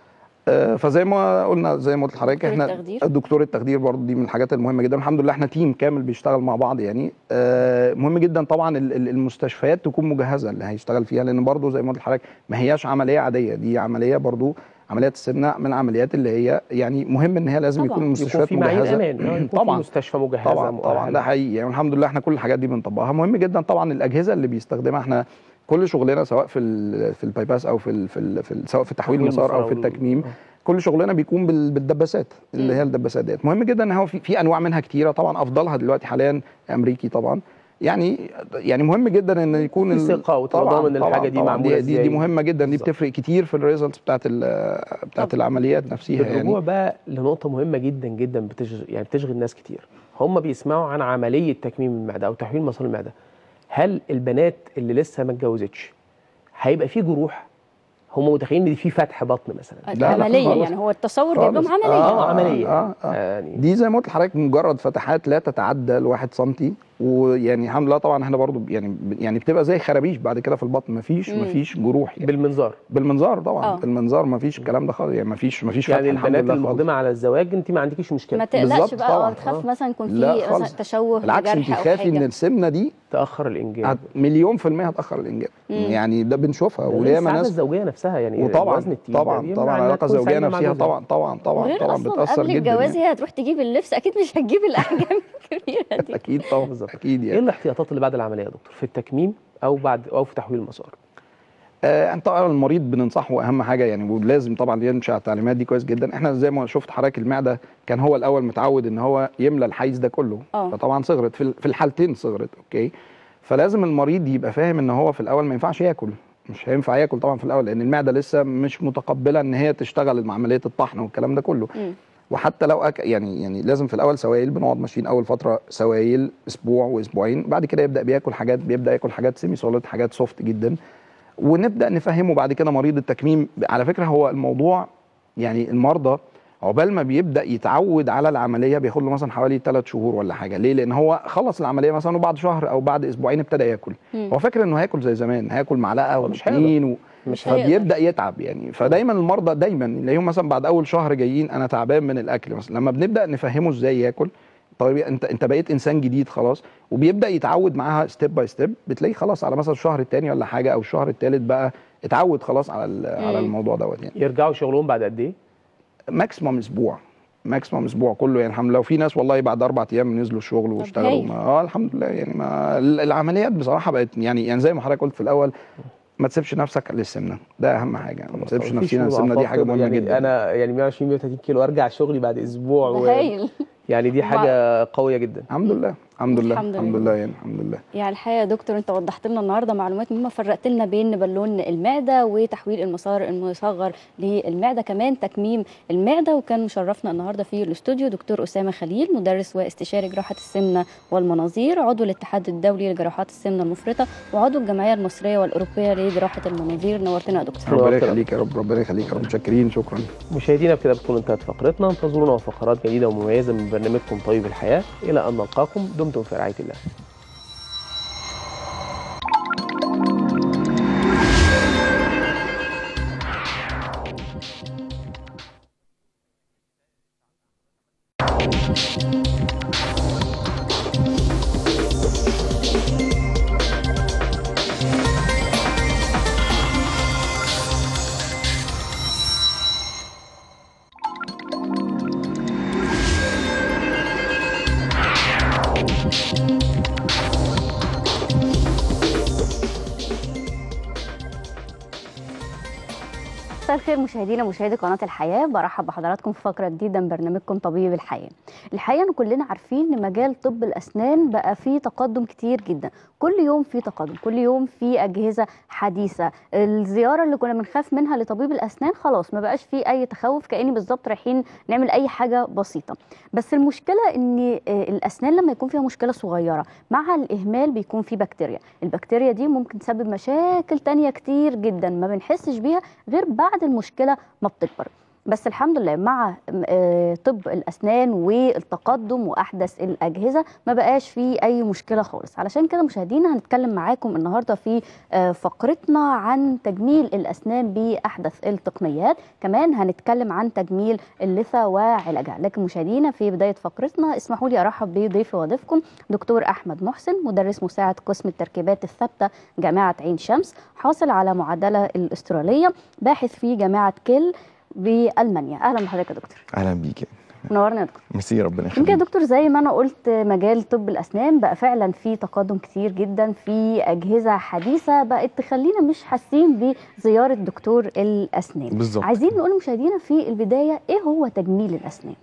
آه فزي ما قلنا زي ما قلت لحضرتك دكتور احنا التخدير. الدكتور التخدير برضه دي من الحاجات المهمه جدا الحمد لله احنا تيم كامل بيشتغل مع بعض يعني آه مهم جدا طبعا ال- ال- المستشفيات تكون مجهزه اللي هيشتغل فيها لان برضه زي ما قلت لحضرتك ما هياش عمليه عاديه دي عمليه برضه عمليات السمنه من العمليات اللي هي يعني مهم ان هي لازم طبعاً. يكون يكون المستشفيات في معايير مجهزه امان آه، يكون في طبعا مستشفى مجهزه طبعا طبعا مؤهلة. ده حقيقي يعني الحمد لله احنا كل الحاجات دي بنطبقها مهم جدا طبعا الاجهزه اللي بيستخدمها احنا كل شغلنا سواء في ال في البايباس او في ال في, ال في ال سواء في تحويل تحويل المسار او في المسار وال- التكميم آه. كل شغلنا بيكون بال- بالدباسات اللي مم. هي الدباسات ديت مهم جدا ان هو في, في انواع منها كتيره طبعا افضلها دلوقتي حاليا امريكي طبعا يعني يعني مهم جدا ان يكون في ال- ثقة وتبقى طبعاً- ضامن الحاجة طبعاً- دي طبعاً معمولة دي, دي, إزاي. دي مهمه جدا دي بالظبط. بتفرق كتير في الريزلتس بتاعت ال- بتاعت طبعاً. العمليات نفسها بالرجوع يعني بقى لنقطة مهمة جدا جدا بتشغل يعني بتشغل ناس كتير هم بيسمعوا عن عملية تكميم المعدة أو تحويل مسار المعدة هل البنات اللي لسه ما اتجوزتش هيبقى في جروح هم متخيلين ان في فتح بطن مثلا لا، لا عمليه خالص. يعني هو التصور جايب لهم خالص. عمليه اه عملية آه آه. يعني دي زي ما قلت لحضرتك مجرد فتحات لا تتعدى الواحد سنتي ويعني الحمد لله طبعا احنا برضو يعني يعني بتبقى زي خرابيش بعد كده في البطن مفيش مم. مفيش جروح يعني بالمنظار بالمنظار طبعا آه. بالمنظار مفيش الكلام ده خالص يعني مفيش مفيش فتح يعني الحمد البنات لله خالص. المقدمة على الزواج انت ما عندكيش مشكلة ما تقلقش بالظبط بقى طبعاً. اه تخاف آه. مثلا يكون لا في خالص. مثلا تشوه بالعكس انت جرح او خافي ان حاجه السمنه دي تأخر الإنجاب هت مليون في المية هتأخر الإنجاب مم. يعني ده بنشوفها ده غير وياما السعادة ناس الزوجية نفسها يعني وطبعا الوزن التقيل ده طبعا بيمنع طبعا إنها العلاقة تكون الزوجية سعيدة مع نفسها جوزها. طبعا طبعا طبعا وغير طبعا اصلا بتأثر قبل جدا الجواز يعني. هي هتروح تجيب اللبس اكيد مش هتجيب الاحجام الكبيره دي أكيد طبعا بالظبط. أكيد ايه يعني الاحتياطات اللي بعد العملية يا دكتور في التكميم أو بعد أو في تحويل المسار آه انت طبعا المريض بننصحه اهم حاجه يعني ولازم طبعا يمشي على التعليمات دي كويس جدا احنا زي ما شفت حضرتك المعده كان هو الاول متعود ان هو يملى الحيز ده كله آه. فطبعا صغرت في ال- في الحالتين صغرت اوكي فلازم المريض يبقى فاهم ان هو في الاول ما ينفعش ياكل مش هينفع ياكل طبعا في الاول لان المعده لسه مش متقبله ان هي تشتغل مع عمليه الطحن والكلام ده كله مم. وحتى لو أك... يعني يعني لازم في الاول سوائل بنقعد ماشيين اول فتره سوائل اسبوع واسبوعين بعد كده يبدا بياكل حاجات بيبدا ياكل حاجات سيمي سوليد حاجات سوفت جدا ونبدا نفهمه بعد كده مريض التكميم على فكره هو الموضوع يعني المرضى عقبال ما بيبدا يتعود على العمليه بياخد له مثلا حوالي 3 شهور ولا حاجه ليه لان هو خلص العمليه مثلا وبعد شهر او بعد اسبوعين ابتدى ياكل مم. هو فاكر انه هياكل زي زمان هياكل معلقه ولا مش هيقدر. اتنين و... مش هيقدر. فبيبدا يتعب يعني فدايما المرضى دايما نلاقيهم مثلا بعد اول شهر جايين انا تعبان من الاكل مثلا لما بنبدا نفهمه ازاي ياكل طيب انت انت بقيت انسان جديد خلاص وبيبدا يتعود معاها ستيب باي ستيب بتلاقيه خلاص على مثلا الشهر الثاني ولا حاجه او الشهر الثالث بقى اتعود خلاص على ال- على مم. الموضوع دوت يعني يرجعوا شغلهم بعد قد ايه؟ ماكسيموم اسبوع ماكسيموم اسبوع كله يعني الحمد لله وفي ناس والله بعد اربع ايام نزلوا الشغل واشتغلوا هايل. ما اه الحمد لله يعني ما ال- العمليات بصراحه بقت يعني يعني زي ما حضرتك قلت في الاول ما تسيبش نفسك للسمنه ده اهم حاجه ما تسيبش مفيش نفسنا السمنه دي حاجه مهمه يعني جدا انا يعني 120 130 كيلو ارجع شغلي بعد اسبوع ده و... هايل يعني دي حاجه قويه جدا الحمد لله الحمد لله الحمد الحمد لله. لله يعني الحمد لله يعني الحقيقه يا دكتور انت وضحت لنا النهارده معلومات مهمه فرقت لنا بين بالون المعده وتحويل المسار المصغر للمعده كمان تكميم المعده وكان مشرفنا النهارده في الاستوديو دكتور اسامه خليل مدرس واستشاري جراحه السمنه والمناظير عضو الاتحاد الدولي لجراحات السمنه المفرطه وعضو الجمعيه المصريه والاوروبيه لجراحه المناظير نورتنا يا دكتور ربنا نورتنا. يخليك يا رب ربنا يخليك يا رب متشكرين شكرا مشاهدينا بكده بتكون انتهت فقرتنا انتظرونا وفقرات جديده ومميزه من برنامجكم طيب الحياه الى ان نلقاكم دمتم في رعايه الله مساء الخير مشاهدينا مشاهدي قناه الحياه برحب بحضراتكم في فقره جديده من برنامجكم طبيب الحياه الحقيقه ان كلنا عارفين ان مجال طب الاسنان بقى فيه تقدم كتير جدا كل يوم في تقدم كل يوم في اجهزه حديثه الزياره اللي كنا بنخاف منها لطبيب الاسنان خلاص ما بقاش فيه اي تخوف كاني بالظبط رايحين نعمل اي حاجه بسيطه بس المشكله ان آه، الاسنان لما يكون فيها مشكله صغيره مع الاهمال بيكون في بكتيريا البكتيريا دي ممكن تسبب مشاكل تانية كتير جدا ما بنحسش بيها غير بعد المشكله ما بتكبر بس الحمد لله مع آه، طب الاسنان والتقدم واحدث الاجهزه ما بقاش فيه اي مشكله خالص علشان كده مشاهدينا هنتكلم معاكم النهارده في آه، فقرتنا عن تجميل الاسنان باحدث التقنيات كمان هنتكلم عن تجميل اللثه وعلاجها لكن مشاهدينا في بدايه فقرتنا اسمحوا لي ارحب بضيفي وضيفكم دكتور احمد محسن مدرس مساعد قسم التركيبات الثابته جامعه عين شمس حاصل على معادله الاستراليه باحث في جامعه كيل بالمانيا اهلا بحضرتك يا دكتور اهلا بيك منورنا يا دكتور ميرسي ربنا يمكن يا يخليك دكتور زي ما انا قلت مجال طب الاسنان بقى فعلا في تقدم كتير جدا في اجهزه حديثه بقت تخلينا مش حاسين بزياره دكتور الاسنان بالظبط عايزين نقول لمشاهدينا في البدايه ايه هو تجميل الاسنان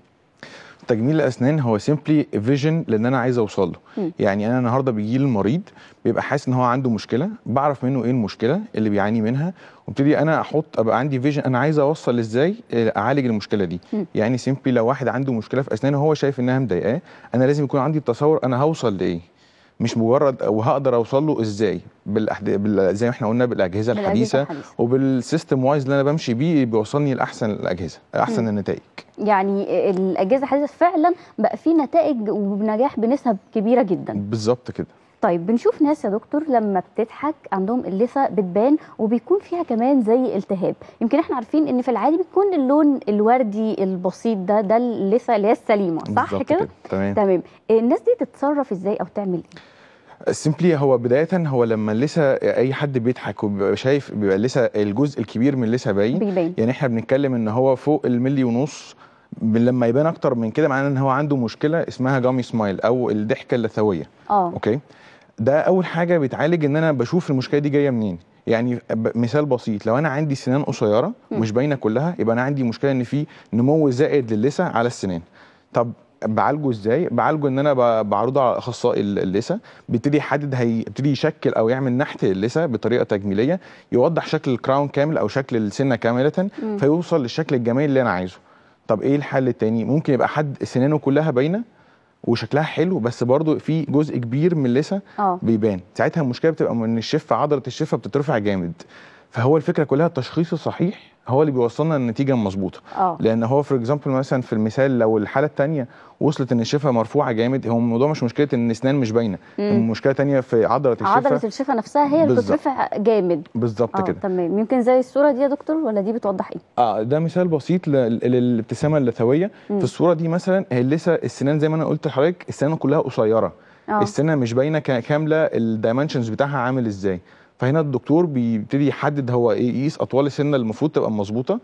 تجميل الاسنان هو سيمبلي فيجن لان انا عايز اوصل له مم. يعني انا النهارده بيجي لي المريض بيبقى حاسس ان هو عنده مشكله بعرف منه ايه المشكله اللي بيعاني منها وابتدي انا احط ابقى عندي فيجن انا عايز اوصل ازاي آه، اعالج المشكله دي مم. يعني سيمبلي لو واحد عنده مشكله في اسنانه هو شايف انها مضايقاه انا لازم يكون عندي تصور انا هوصل لايه مش مجرد وهقدر اوصل له ازاي بالأحد... بال... زي ما احنا قلنا بالاجهزه بالأجهزة الحديثه الحديثة. وبالسيستم وايز اللي انا بمشي بيه بيوصلني لاحسن الاجهزه احسن مم. النتائج يعني الاجهزه الحديثه فعلا بقى في نتائج وبنجاح بنسب كبيره جدا بالظبط كده طيب بنشوف ناس يا دكتور لما بتضحك عندهم اللثه بتبان وبيكون فيها كمان زي التهاب يمكن احنا عارفين ان في العادي بيكون اللون الوردي البسيط ده ده اللثه اللي هي السليمه صح بالظبط كده تمام تمام الناس دي تتصرف ازاي او تعمل ايه سيمبلي هو بدايه هو لما لسه اي حد بيضحك وبيبقى شايف بيبقى لسه الجزء الكبير من لسه باين بيبان يعني احنا بنتكلم ان هو فوق الملي ونص من لما يبان اكتر من كده معناه ان هو عنده مشكله اسمها جامي سمايل او الضحكه اللثويه اه اوكي ده اول حاجه بيتعالج ان انا بشوف المشكله دي جايه منين يعني ب- مثال بسيط لو انا عندي سنان قصيره مم. مش باينه كلها يبقى انا عندي مشكله ان في نمو زائد للثه على السنان طب بعالجه ازاي بعالجه ان انا ب- بعرضه على اخصائي ال- اللثه بيبتدي يحدد هيبتدي يشكل او يعمل نحت اللثه بطريقه تجميليه يوضح شكل الكراون كامل او شكل السنه كامله مم. فيوصل للشكل الجمالي اللي انا عايزه طب ايه الحل التاني ممكن يبقى حد سنانه كلها باينه وشكلها حلو بس برضه في جزء كبير من اللثه اه بيبان ساعتها المشكله بتبقى من الشفه عضله الشفه بتترفع جامد فهو الفكره كلها التشخيص الصحيح هو اللي بيوصلنا للنتيجه المظبوطه اه لان هو فور اكزامبل مثلا في المثال لو الحاله الثانيه وصلت ان الشفه مرفوعه جامد هو الموضوع مش مشكله ان الاسنان مش باينه مم. مشكله تانية في عضله الشفه عضله الشفه نفسها هي اللي بالظبط. بترفع جامد بالظبط اه كده تمام يمكن زي الصوره دي يا دكتور ولا دي بتوضح ايه اه ده مثال بسيط لل- للابتسامه اللثويه مم. في الصوره دي مثلا هي لسه السنان زي ما انا قلت لحضرتك السنان كلها قصيره اه السنه مش باينه كا- كامله الدايمنشنز بتاعها عامل ازاي فهنا الدكتور بيبتدي يحدد هو ايه يقيس اطوال السنه اللي المفروض تبقى مظبوطه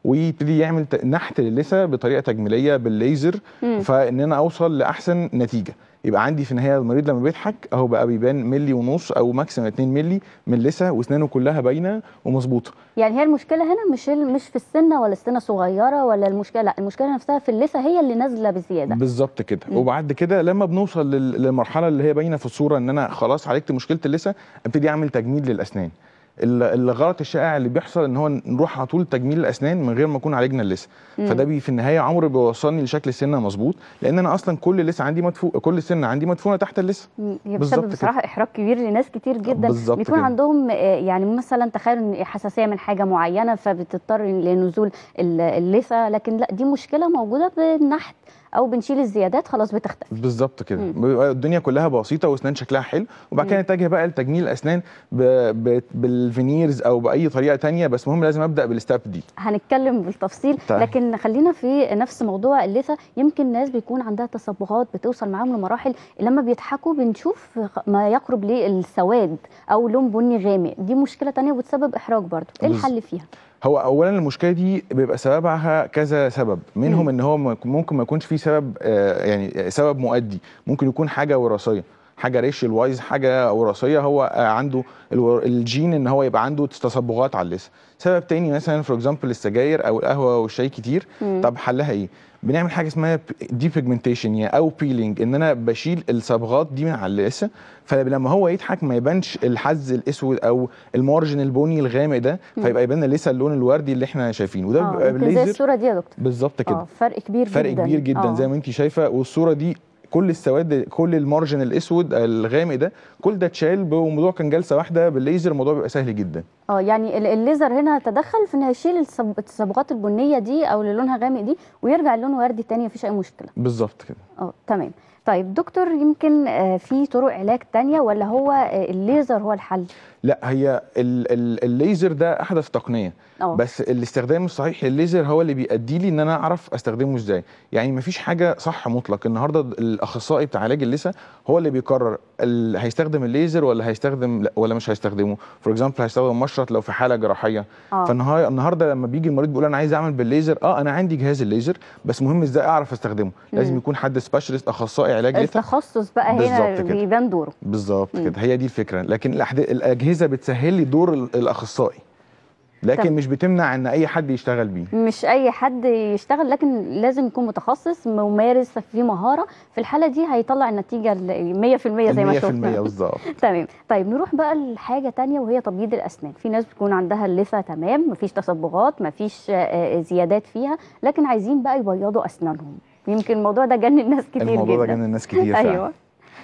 ويبتدي يعمل ت- نحت للثه بطريقه تجميليه بالليزر مم. فان انا اوصل لاحسن نتيجه يبقى عندي في النهايه المريض لما بيضحك اهو بقى بيبان ملي ونص او ماكسيمم 2 ملي من اللثه واسنانه كلها باينه ومظبوطه يعني هي المشكله هنا مش مش في السنه ولا السنه صغيره ولا المشكله لا المشكله نفسها في اللثه هي اللي نازله بزياده بالظبط كده مم. وبعد كده لما بنوصل لل- للمرحله اللي هي باينه في الصوره ان انا خلاص عالجت مشكله اللثه ابتدي اعمل تجميل للاسنان ال- الغلط الشائع اللي بيحصل ان هو نروح على طول تجميل الاسنان من غير ما نكون عالجنا اللثه مم. فده بي في النهايه عمره بيوصلني لشكل السنه مظبوط لان انا اصلا كل لسه عندي مدفون كل سنه عندي مدفونه تحت اللثه مم. هي بالظبط بسبب كده. بصراحه احراج كبير لناس كتير جدا بالظبط بيكون كده. عندهم آه، يعني مثلا تخيل إن حساسيه من حاجه معينه فبتضطر لنزول ال- اللثه لكن لا دي مشكله موجوده بالنحت او بنشيل الزيادات خلاص بتختفي بالظبط كده مم. بيبقى الدنيا كلها بسيطه واسنان شكلها حلو وبعد كده مم. نتجه بقى لتجميل الاسنان ب... ب... بالفينيرز او باي طريقه تانية بس المهم لازم ابدا بالستاب دي هنتكلم بالتفصيل طيب. لكن خلينا في نفس موضوع اللثه يمكن ناس بيكون عندها تصبغات بتوصل معاهم لمراحل لما بيضحكوا بنشوف ما يقرب للسواد او لون بني غامق دي مشكله تانية وبتسبب احراج برضو ايه بز- الحل فيها هو اولا المشكله دي بيبقى سببها كذا سبب منهم مم. ان هو م- ممكن ما يكونش فيه سبب آه، يعني سبب مؤدي ممكن يكون حاجه وراثيه حاجه ريشل وايز حاجه وراثيه هو آه، عنده الور- الجين ان هو يبقى عنده تصبغات على اللثه سبب تاني مثلا فور اكزامبل السجاير او القهوه والشاي كتير مم. طب حلها ايه بنعمل حاجه اسمها دي بيجمنتيشن يعني او بيلينج ان انا بشيل الصبغات دي من على اللثه فلما هو يضحك ما يبانش الحز الاسود او المارجن البني الغامق ده فيبقى يبان لسه اللون الوردي اللي احنا شايفينه وده اه بيبقى يمكن زي بالليزر الصوره دي يا دكتور بالظبط كده اه فرق كبير فرق جدا كبير جدا آه. زي ما انت شايفه والصوره دي كل السواد كل المارجن الاسود الغامق ده كل ده اتشال والموضوع كان جلسه واحده بالليزر الموضوع بيبقى سهل جدا اه يعني ال- الليزر هنا تدخل في انه يشيل الصب- التصبغات البنيه دي او اللي لونها غامق دي ويرجع اللون وردي تاني مفيش اي مشكله بالظبط كده اه تمام طيب دكتور يمكن آه، في طرق علاج تانية ولا هو آه، الليزر هو الحل لا هي ال ال الليزر ده احدث تقنيه اه بس الاستخدام الصحيح للليزر هو اللي بيؤدي لي ان انا اعرف استخدمه ازاي يعني مفيش حاجه صح مطلق النهارده الاخصائي بتاع علاج اللثه هو اللي بيقرر ال- هيستخدم الليزر ولا هيستخدم لا ولا مش هيستخدمه فور اكزامبل هيستخدم مشرط لو في حاله جراحيه اه فالنهارده النهارده لما بيجي المريض بيقول انا عايز اعمل بالليزر اه انا عندي جهاز الليزر بس مهم ازاي اعرف استخدمه لازم مم. يكون حد سبيشالست اخصائي علاج لثه التخصص بقى هنا بالظبط كده. بيبان دوره بالظبط مم. كده هي دي الفكره لكن الأحد... الاجهزه بتسهل لي دور ال- الاخصائي لكن تمام. مش بتمنع ان اي حد يشتغل بيه مش اي حد يشتغل لكن لازم يكون متخصص ممارس فيه مهاره في الحاله دي هيطلع النتيجه ال 100% زي ما 100% شفنا بالظبط تمام طيب نروح بقى لحاجه تانية وهي تبييض الاسنان في ناس بتكون عندها اللثه تمام مفيش تصبغات مفيش آه، آه، زيادات فيها لكن عايزين بقى يبيضوا اسنانهم يمكن الموضوع ده جنن ناس كتير الموضوع ده جدا جنن الناس كتير فعلا ايوه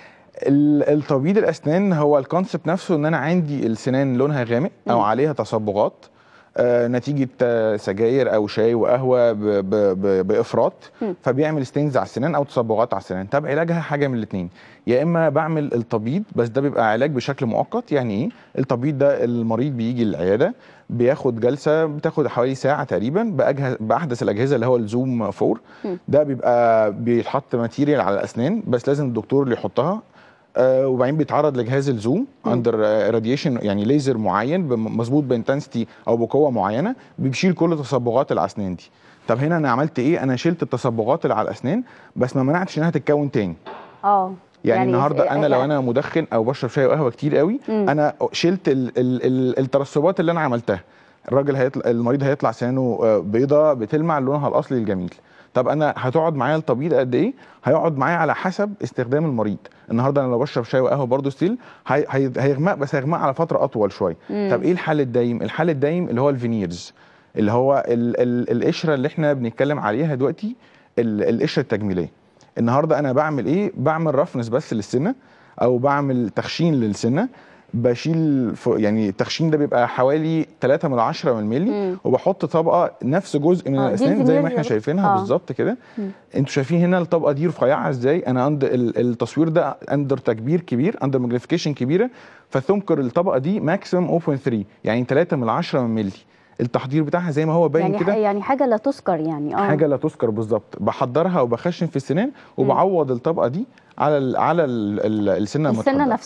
ال- التبييض الاسنان هو الكونسبت نفسه ان انا عندي السنان لونها غامق او مم. عليها تصبغات آه نتيجه آه، سجاير او شاي وقهوه ب ب ب بافراط مم. فبيعمل ستينز على السنان او تصبغات على السنان طب علاجها حاجه من الاثنين يا اما بعمل التبييض بس ده بيبقى علاج بشكل مؤقت يعني ايه التبييض ده المريض بيجي العياده بياخد جلسه بتاخد حوالي ساعه تقريبا بأجهز باحدث الاجهزه اللي هو الزوم 4 مم. ده بيبقى بيتحط ماتيريال على الاسنان بس لازم الدكتور اللي يحطها آه وبعدين بيتعرض لجهاز الزوم مم. اندر راديشن يعني ليزر معين بم- مظبوط بانتنسيتي او بقوه معينه بيشيل كل تصبغات الاسنان دي طب هنا انا عملت ايه انا شلت التصبغات اللي على الاسنان بس ما منعتش انها تتكون تاني اه يعني, يعني يعني النهارده إيه- انا لو إيه- انا مدخن او بشرب شاي وقهوه كتير قوي مم. انا شلت ال ال ال الترسبات اللي انا عملتها الراجل هيطلع المريض هيطلع سنانه آه، بيضه بتلمع لونها الاصلي الجميل طب انا هتقعد معايا التبييض قد ايه هيقعد معايا على حسب استخدام المريض النهارده انا لو بشرب شاي وقهوه برضه ستيل هي هي هيغمق بس هيغمق على فتره اطول شويه مم. طب ايه الحل الدايم الحل الدايم اللي هو الفينيرز اللي هو ال ال القشره اللي احنا بنتكلم عليها دلوقتي ال- القشره التجميليه النهارده انا بعمل ايه بعمل رفنس بس للسنه او بعمل تخشين للسنه بشيل ف- يعني التخشين ده بيبقى حوالي 3 من 10 من الملي مم. وبحط طبقه نفس جزء من آه، دي الاسنان زي الفينير ما احنا يا شايفينها آه. بالظبط كده مم. انتوا شايفين هنا الطبقه دي رفيعه ازاي انا عند ال- التصوير ده اندر تكبير كبير اندر ماجنيفيكيشن كبيره فثمكر الطبقه دي ماكسيمم 0.3 يعني 3 من 10 من ملي التحضير بتاعها زي ما هو باين يعني كده يعني حاجه لا تذكر يعني اه حاجه لا تذكر بالظبط بحضرها وبخشن في السنان وبعوض الطبقه دي على ال على ال ال السنه السنه المتحضرة. نفسها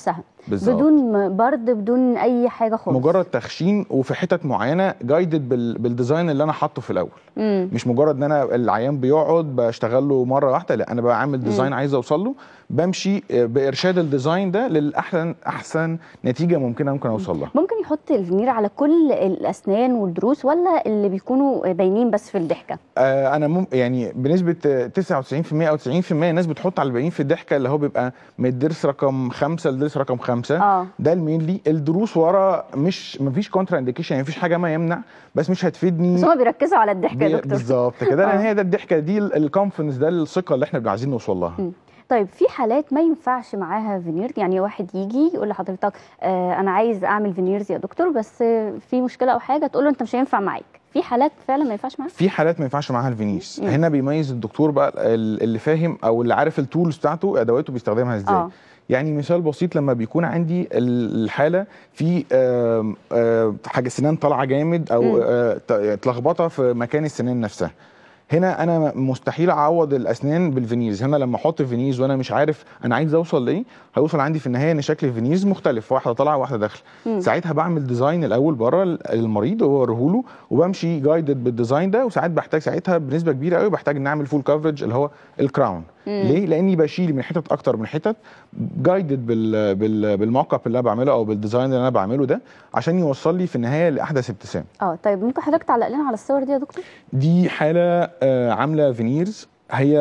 بالظبط. بدون م- برد بدون اي حاجه خالص مجرد تخشين وفي حتت معينه جايدد بال... بالديزاين اللي انا حاطه في الاول مم. مش مجرد ان انا العيان بيقعد بشتغل له مره واحده لا انا بعمل ديزاين عايز اوصل له بمشي آه، بارشاد الديزاين ده للاحسن احسن نتيجه ممكنه ممكن اوصل لها ممكن يحط الفينير على كل الاسنان والضروس ولا اللي بيكونوا باينين بس في الضحكه آه، انا مم يعني بنسبه آه، 99% او 90% الناس بتحط على الباقيين في الضحكه اللي هو بيبقى من الضرس رقم خمسه للضرس رقم خمسه اه ده المينلي الضروس ورا مش مفيش كونترا انديكيشن يعني مفيش حاجه ما يمنع بس مش هتفيدني بس هما بيركزوا على الضحكه يا بي- دكتور بالظبط كده لان آه. هي ده الضحكه دي الكونفدنس ده الثقه اللي احنا عايزين نوصل لها مم. طيب في حالات ما ينفعش معاها فينير يعني واحد يجي يقول لحضرتك آه انا عايز اعمل فينيرز يا دكتور بس آه في مشكله او حاجه تقول له انت مش هينفع معاك في حالات فعلا ما ينفعش معاها في حالات ما ينفعش معاها الفينيس مم. هنا بيميز الدكتور بقى ال- اللي فاهم او اللي عارف التولز بتاعته ادواته بيستخدمها ازاي اه يعني مثال بسيط لما بيكون عندي ال- الحاله في آم، آم، حاجه سنان طالعه جامد مم. او آه، ت- اتلخبطه في مكان السنان نفسها هنا انا مستحيل اعوض الاسنان بالفينيرز هنا لما احط فينيرز وانا مش عارف انا عايز اوصل لايه هيوصل عندي في النهايه ان شكل الفينيرز مختلف واحده طالعه وواحده داخله مم. ساعتها بعمل ديزاين الاول بره المريض وبوريه له وبمشي جايدد بالديزاين ده وساعات بحتاج ساعتها بنسبه كبيره قوي بحتاج ان اعمل فول كفرج اللي هو الكراون مم. ليه لاني بشيل من حتت اكتر من حتت جايدد بال بال بالموك اب اللي انا بعمله او بالديزاين اللي انا بعمله ده عشان يوصل لي في النهايه لاحدث ابتسام اه طيب ممكن حضرتك تعلق لنا على الصور دي يا دكتور دي حاله آه، عامله فينيرز هي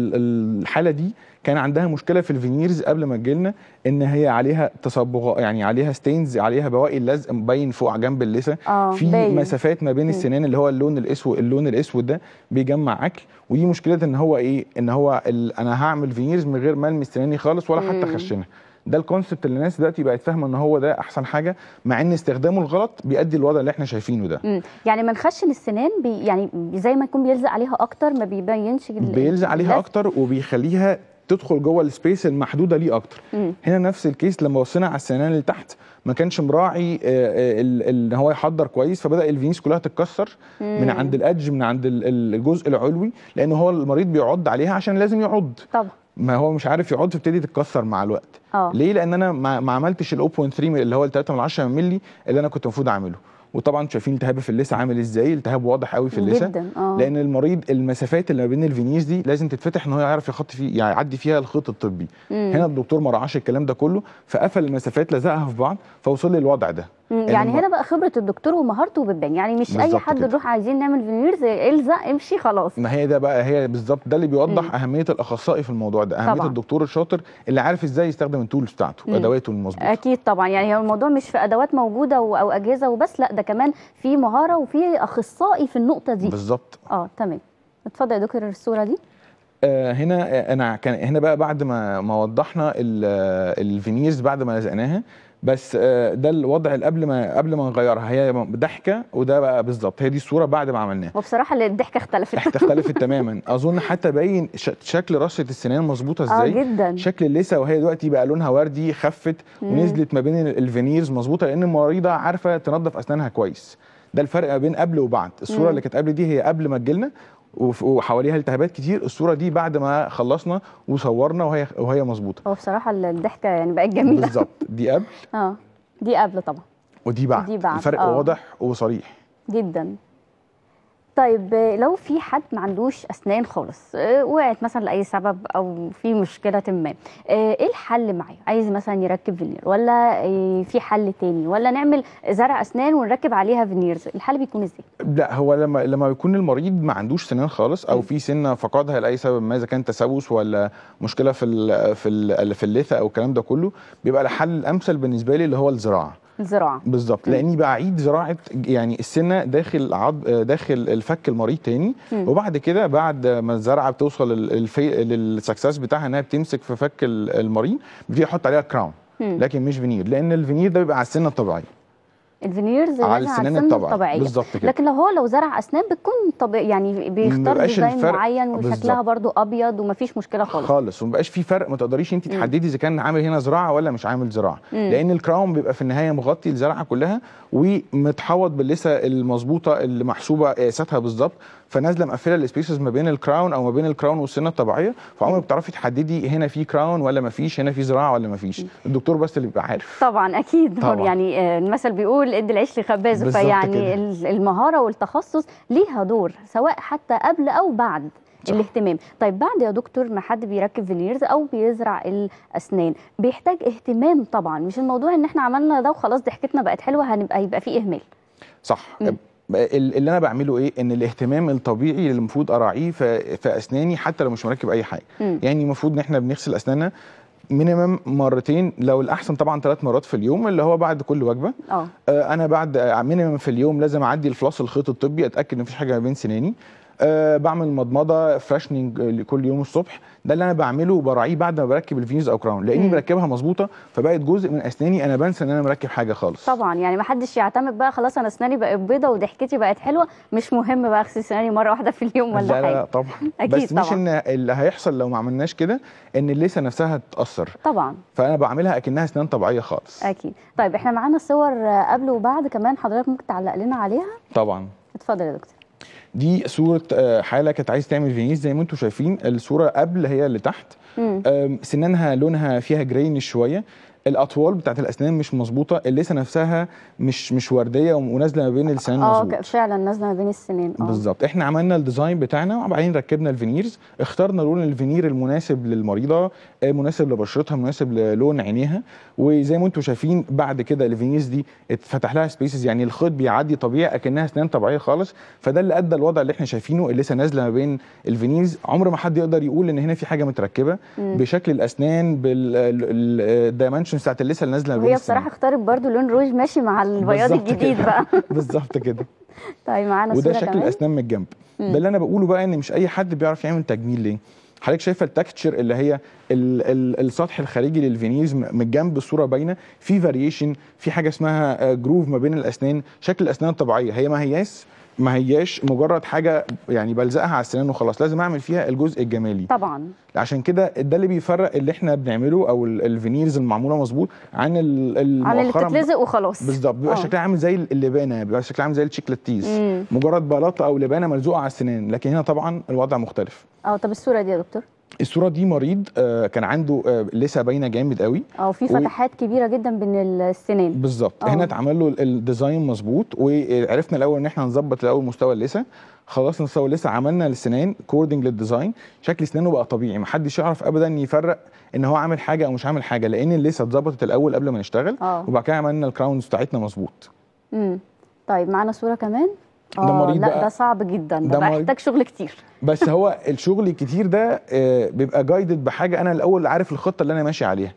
ال- الحاله دي كان عندها مشكله في الفينيرز قبل ما تجيلنا ان هي عليها تصبغ يعني عليها ستينز عليها بواقي اللزق مبين فوق جنب اللثه اه في باين. مسافات ما بين السنان اللي هو اللون الاسود اللون الاسود ده بيجمع اكل ودي مشكله ان هو ايه ان هو ال... انا هعمل فينيرز من غير ما المس سناني خالص ولا حتى مم. خشنها ده الكونسبت اللي الناس دلوقتي بقت فاهمه ان هو ده احسن حاجه مع ان استخدامه الغلط بيؤدي الوضع اللي احنا شايفينه ده مم. يعني ما نخشن السنان بي يعني زي ما يكون بيلزق عليها اكتر ما بيبينش ال- بيلزق عليها اللزق. اكتر وبيخليها تدخل جوه السبيس المحدوده ليه اكتر مم. هنا نفس الكيس لما وصينا على السنان اللي تحت ما كانش مراعي آه، آه، ال- ال- ان هو يحضر كويس فبدا الفينيس كلها تتكسر من مم. عند الادج من عند ال- الجزء العلوي لان هو المريض بيعض عليها عشان لازم يعض طبعا ما هو مش عارف يعض فبتدي تتكسر مع الوقت اه ليه لان انا ما, ما عملتش ال 0.3 اللي هو ال 3 من 10 مللي اللي انا كنت المفروض اعمله وطبعا شايفين التهاب في اللثه عامل ازاي التهاب واضح قوي في اللثه جدا اه لان المريض المسافات اللي ما بين الفينيس دي لازم تتفتح ان هو يعرف يخط فيه يعني يعدي فيها الخيط الطبي مم. هنا الدكتور ما راعاش الكلام ده كله فقفل المسافات لزقها في بعض فوصل لي الوضع ده مم. إن يعني الم- هنا بقى خبره الدكتور ومهارته بتبان يعني مش اي بالظبط حد كده. نروح عايزين نعمل فينيرز الزق امشي خلاص ما هي ده بقى هي بالظبط ده اللي بيوضح مم. اهميه الاخصائي في الموضوع ده اهميه طبعاً. الدكتور الشاطر اللي عارف ازاي يستخدم التولز بتاعته مم. ادواته المظبوطه اكيد طبعا يعني هو الموضوع مش في ادوات موجوده و- او اجهزه وبس لا ده كمان في مهاره وفي اخصائي في النقطه دي بالظبط اه تمام اتفضل يا دكتور الصوره دي آه هنا آه، انا كان هنا بقى بعد ما ما وضحنا ال- آه، الفينيرز بعد ما لزقناها بس آه، ده الوضع اللي قبل ما قبل ما نغيرها هي ضحكه وده بقى بالظبط هي دي الصوره بعد ما عملناها وبصراحه اللي الضحكه اختلفت اختلفت تماما اظن حتى باين ش- شكل رشه السنان مظبوطه اه ازاي جدا شكل اللثه وهي دلوقتي بقى لونها وردي خفت مم. ونزلت ما بين ال- الفينيرز مظبوطه لان المريضه عارفه تنظف اسنانها كويس ده الفرق ما بين قبل وبعد الصوره مم. اللي كانت قبل دي هي قبل ما تجيلنا وف- وحواليها التهابات كتير الصوره دي بعد ما خلصنا وصورنا وهي وهي مظبوطه هو بصراحه الضحكه يعني بقت جميله بالظبط دي قبل اه دي قبل طبعا ودي بعد, دي بعد، الفرق آه. واضح وصريح جدا طيب آه، لو في حد ما عندوش اسنان خالص آه، وقعت مثلا لاي سبب او في مشكله ما آه، ايه الحل معاه عايز مثلا يركب فينير ولا آه، في حل تاني ولا نعمل زرع اسنان ونركب عليها فينيرز الحل بيكون ازاي لا هو لما لما يكون المريض ما عندوش سنان خالص او مم. في سنه فقدها لاي سبب ما اذا كان تسوس ولا مشكله في ال في ال في اللثه او الكلام ده كله بيبقى الحل الامثل بالنسبه لي اللي هو الزراعه الزراعه بالظبط مم. لاني بعيد زراعه يعني السنه داخل عض داخل الفك المريض تاني مم. وبعد كده بعد ما الزرعه بتوصل ال- الفي للسكسس بتاعها انها بتمسك في فك ال- المريض بيبتدي يحط عليها كراون مم. لكن مش فينير لان الفينير ده بيبقى على السنه الطبيعيه الفينيرز على لازم السنان السن الطبيعي الطبيعيه بالظبط كده لكن لو هو لو زرع اسنان بتكون طبيعي يعني بيختار مبيبقاش ديزاين الفرق- معين وشكلها بالظبط. برضو ابيض ومفيش مشكله خالص خالص ومبقاش في فرق ما تقدريش انت تحددي اذا كان عامل هنا زراعه ولا مش عامل زراعه لان الكراون بيبقى في النهايه مغطي الزرعه كلها ومتحوط باللسه المظبوطه اللي محسوبه قياساتها بالظبط فنازله مقفله السبيسز ما بين الكراون او ما بين الكراون والسنه الطبيعيه فعمرك بتعرفي تحددي هنا في كراون ولا ما فيش هنا في زراعه ولا ما فيش الدكتور بس اللي بيبقى عارف طبعا اكيد طبعاً. يعني آه، المثل بيقول ادي العيش لخبازه بالظبط فيعني كده. ال- المهاره والتخصص ليها دور سواء حتى قبل او بعد صح. الاهتمام طيب بعد يا دكتور ما حد بيركب فينيرز او بيزرع الاسنان بيحتاج اهتمام طبعا مش الموضوع ان احنا عملنا ده وخلاص ضحكتنا بقت حلوه هنبقى يبقى فيه اهمال صح مم. ال- اللي انا بعمله ايه ان الاهتمام الطبيعي اللي المفروض اراعيه في في اسناني حتى لو مش مركب اي حاجه مم. يعني المفروض ان احنا بنغسل اسناننا مينيمم مرتين لو الاحسن طبعا ثلاث مرات في اليوم اللي هو بعد كل وجبه اه آه، انا بعد مينيمم في اليوم لازم اعدي الفلاس الخيط الطبي اتاكد ان مفيش حاجه ما بين سناني أه بعمل مضمضه فراشنينج كل يوم الصبح ده اللي انا بعمله وبراعيه بعد ما بركب الفينيز او كراون لاني مم. مركبها مظبوطه فبقت جزء من اسناني انا بنسى ان انا مركب حاجه خالص طبعا يعني ما حدش يعتمد بقى خلاص انا اسناني بقت بيضه وضحكتي بقت حلوه مش مهم بقى اغسل اسناني مره واحده في اليوم ولا لا لا, حاجه لا طبعا أكيد بس مش طبعاً. ان اللي هيحصل لو ما عملناش كده ان اللثه نفسها هتتاثر طبعا فانا بعملها اكنها اسنان طبيعيه خالص اكيد طيب احنا معانا صور آه، قبل وبعد كمان حضرتك ممكن تعلق لنا عليها طبعا اتفضل يا دكتور دي صوره آه، حاله كانت عايز تعمل فينيس زي ما انتم شايفين الصوره قبل هي اللي تحت مم. أم، سنانها لونها فيها جرينش شويه الاطوال بتاعت الاسنان مش مظبوطه اللثه نفسها مش مش ورديه ونازله ما بين السنان اه مظبوط ك- فعلا نازله ما بين السنين اه بالظبط احنا عملنا الديزاين بتاعنا وبعدين ركبنا الفينيرز اخترنا لون الفينير المناسب للمريضه آه، مناسب لبشرتها مناسب للون عينيها وزي ما انتم شايفين بعد كده الفينيرز دي اتفتح لها سبيسز يعني الخيط بيعدي طبيعي اكنها اسنان طبيعيه خالص فده اللي ادى الوضع اللي احنا شايفينه اللثه نازله ما بين الفينيرز عمر ما حد يقدر يقول ان هنا في حاجه متركبه مم. بشكل الاسنان بالدايمنشنز بتاعت اللثه اللي نازله ما بين وهي السنان. بصراحه اختارت برضو لون روج ماشي مع البياض بالظبط الجديد كده. بقى بالظبط كده طيب معانا وده صوره شكل كمان الاسنان من الجنب مم. ده اللي انا بقوله بقى ان مش اي حد بيعرف يعمل تجميل ليه حضرتك شايفه التكتشر اللي هي ال ال السطح الخارجي للفينيز م- من الجنب الصوره باينه في فاريشن في حاجه اسمها جروف ما بين الاسنان شكل الاسنان الطبيعيه هي ما هياش ما هياش مجرد حاجه يعني بلزقها على السنان وخلاص لازم اعمل فيها الجزء الجمالي طبعا عشان كده ده اللي بيفرق اللي احنا بنعمله او ال- الفينيرز المعموله مظبوط عن ال- ال- عن اللي مؤخراً بتتلزق وخلاص بالظبط بيبقى آه. شكلها عامل زي اللبانه بيبقى شكلها عامل زي الشيكلاتيز مم. مجرد بلاطه او لبانه ملزوقه على السنان لكن هنا طبعا الوضع مختلف اه طب الصوره دي يا دكتور الصوره دي مريض آه، كان عنده آه، لسه باينه جامد قوي اه في و- فتحات كبيره جدا بين السنان بالظبط آه. هنا اتعمل له ال- الديزاين مظبوط وعرفنا الاول ان احنا نظبط الاول مستوى اللثه خلصنا مستوى اللثه عملنا السنان كوردنج للديزاين شكل سنانه بقى طبيعي محدش يعرف ابدا يفرق ان هو عامل حاجه او مش عامل حاجه لان اللثه اتظبطت الاول قبل ما نشتغل اه وبعد كده عملنا الكراونز بتاعتنا مظبوط امم طيب معانا صوره كمان ده اه مريض لا بقى- ده صعب جدا ده, ده بقى مريض- محتاج شغل كتير بس هو الشغل الكتير ده آه، بيبقى جايدد بحاجه انا الاول عارف الخطه اللي انا ماشي عليها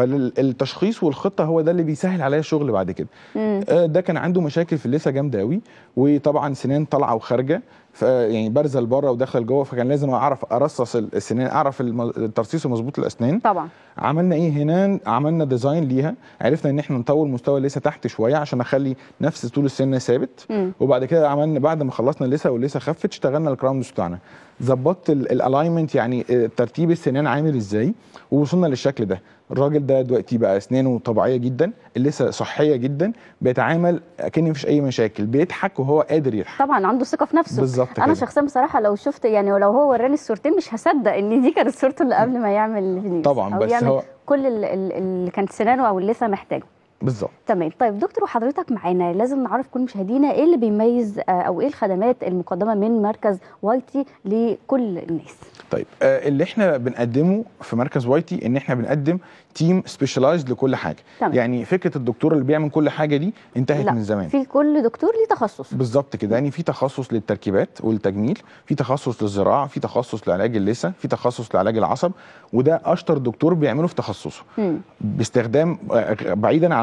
فالتشخيص والخطه هو ده اللي بيسهل عليا الشغل بعد كده امم آه، ده كان عنده مشاكل في اللثه جامده قوي وطبعا سنان طالعه وخارجه ف- يعني بارزه لبره وداخل جوه فكان لازم اعرف ارصص السنان اعرف الم- الترصيص المظبوط للاسنان طبعا عملنا ايه هنا عملنا ديزاين ليها عرفنا ان احنا نطول مستوى اللثه تحت شويه عشان اخلي نفس طول السنه ثابت امم وبعد كده عملنا بعد ما خلصنا اللثه واللثه خفت اشتغلنا الكراونز بتاعنا ظبطت الالاينمنت يعني آه، ترتيب السنان عامل ازاي ووصلنا للشكل ده الراجل ده دلوقتي بقى اسنانه طبيعيه جدا اللثه صحيه جدا بيتعامل كأن مفيش اي مشاكل بيضحك وهو قادر يضحك طبعا عنده ثقه في نفسه بالظبط انا كده شخصيا بصراحه لو شفت يعني ولو هو وراني الصورتين مش هصدق ان دي كانت صورته اللي قبل ما يعمل الفينيس طبعا أو بس يعمل هو كل ال- ال- اللي كانت سنانه او اللثه محتاجه بالظبط تمام طيب دكتور وحضرتك معانا لازم نعرف كل مشاهدينا ايه اللي بيميز آه، او ايه الخدمات المقدمه من مركز وايتي لكل الناس طيب آه، اللي احنا بنقدمه في مركز وايتي ان احنا بنقدم تيم سبيشالايزد لكل حاجه تمام. يعني فكره الدكتور اللي بيعمل كل حاجه دي انتهت لا من زمان في كل دكتور ليه تخصص بالظبط كده يعني في تخصص للتركيبات والتجميل في تخصص للزراعه في تخصص لعلاج اللثه في تخصص لعلاج العصب وده اشطر دكتور بيعمله في تخصصه مم. باستخدام آه، بعيدا عن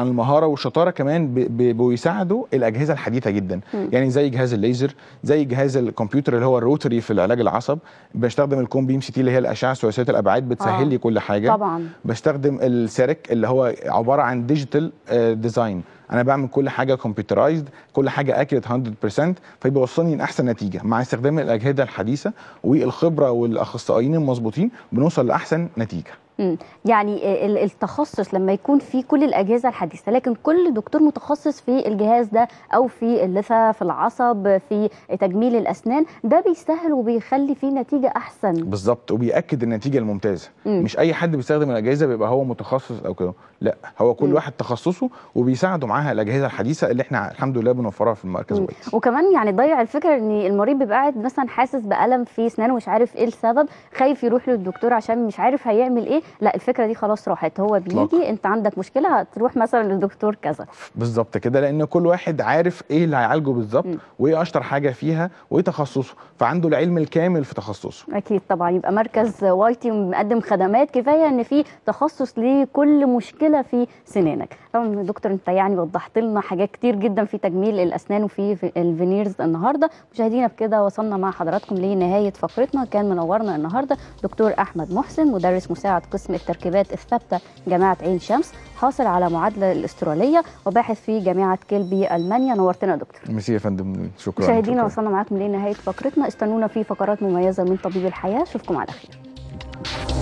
المهاره والشطاره كمان ب- ب- بيساعدوا الاجهزه الحديثه جدا يعني زي جهاز الليزر زي جهاز الكمبيوتر اللي هو الروتري في العلاج العصب بستخدم الكوم بيم سي تي اللي هي الاشعه ثلاثيه الابعاد بتسهل آه. لي كل حاجه طبعا بستخدم السيرك اللي هو عباره عن ديجيتال ديزاين انا بعمل كل حاجه كمبيوترايزد كل حاجه اكيوريت 100% فبيوصلني لاحسن نتيجه مع استخدام الاجهزه الحديثه والخبره والاخصائيين المظبوطين بنوصل لاحسن نتيجه مم. يعني ال- التخصص لما يكون في كل الاجهزه الحديثه لكن كل دكتور متخصص في الجهاز ده او في اللثه في العصب في تجميل الاسنان ده بيسهل وبيخلي فيه نتيجه احسن بالظبط وبياكد النتيجه الممتازه مم. مش اي حد بيستخدم الاجهزه بيبقى هو متخصص او كده لا هو كل مم. واحد تخصصه وبيساعده معاها الاجهزه الحديثه اللي احنا الحمد لله بنوفرها في المركز مم. كويس وكمان يعني ضيع الفكره ان المريض بيبقى قاعد مثلا حاسس بالم في اسنانه مش عارف ايه السبب خايف يروح للدكتور عشان مش عارف هيعمل ايه لا الفكره دي خلاص راحت هو بيجي إطلاقاً. انت عندك مشكله هتروح مثلا للدكتور كذا بالظبط كده لان كل واحد عارف ايه اللي هيعالجه بالظبط مم. وايه اشطر حاجه فيها وايه تخصصه فعنده العلم الكامل في تخصصه اكيد طبعا يبقى مركز وايتي مقدم خدمات كفايه ان في تخصص لكل مشكله في سنانك طبعا دكتور انت يعني وضحت لنا حاجات كتير جدا في تجميل الاسنان وفي في الفينيرز النهارده مشاهدينا بكده وصلنا مع حضراتكم لنهايه فقرتنا كان منورنا النهارده دكتور احمد محسن مدرس مساعد قسم التركيبات الثابته جامعه عين شمس حاصل على معادله الاستراليه وباحث في جامعه كيلبي المانيا نورتنا يا دكتور ميرسي يا فندم شكرا مشاهدينا شكراً. وصلنا معاكم لنهايه فقرتنا استنونا في فقرات مميزه من طبيب الحياه اشوفكم على خير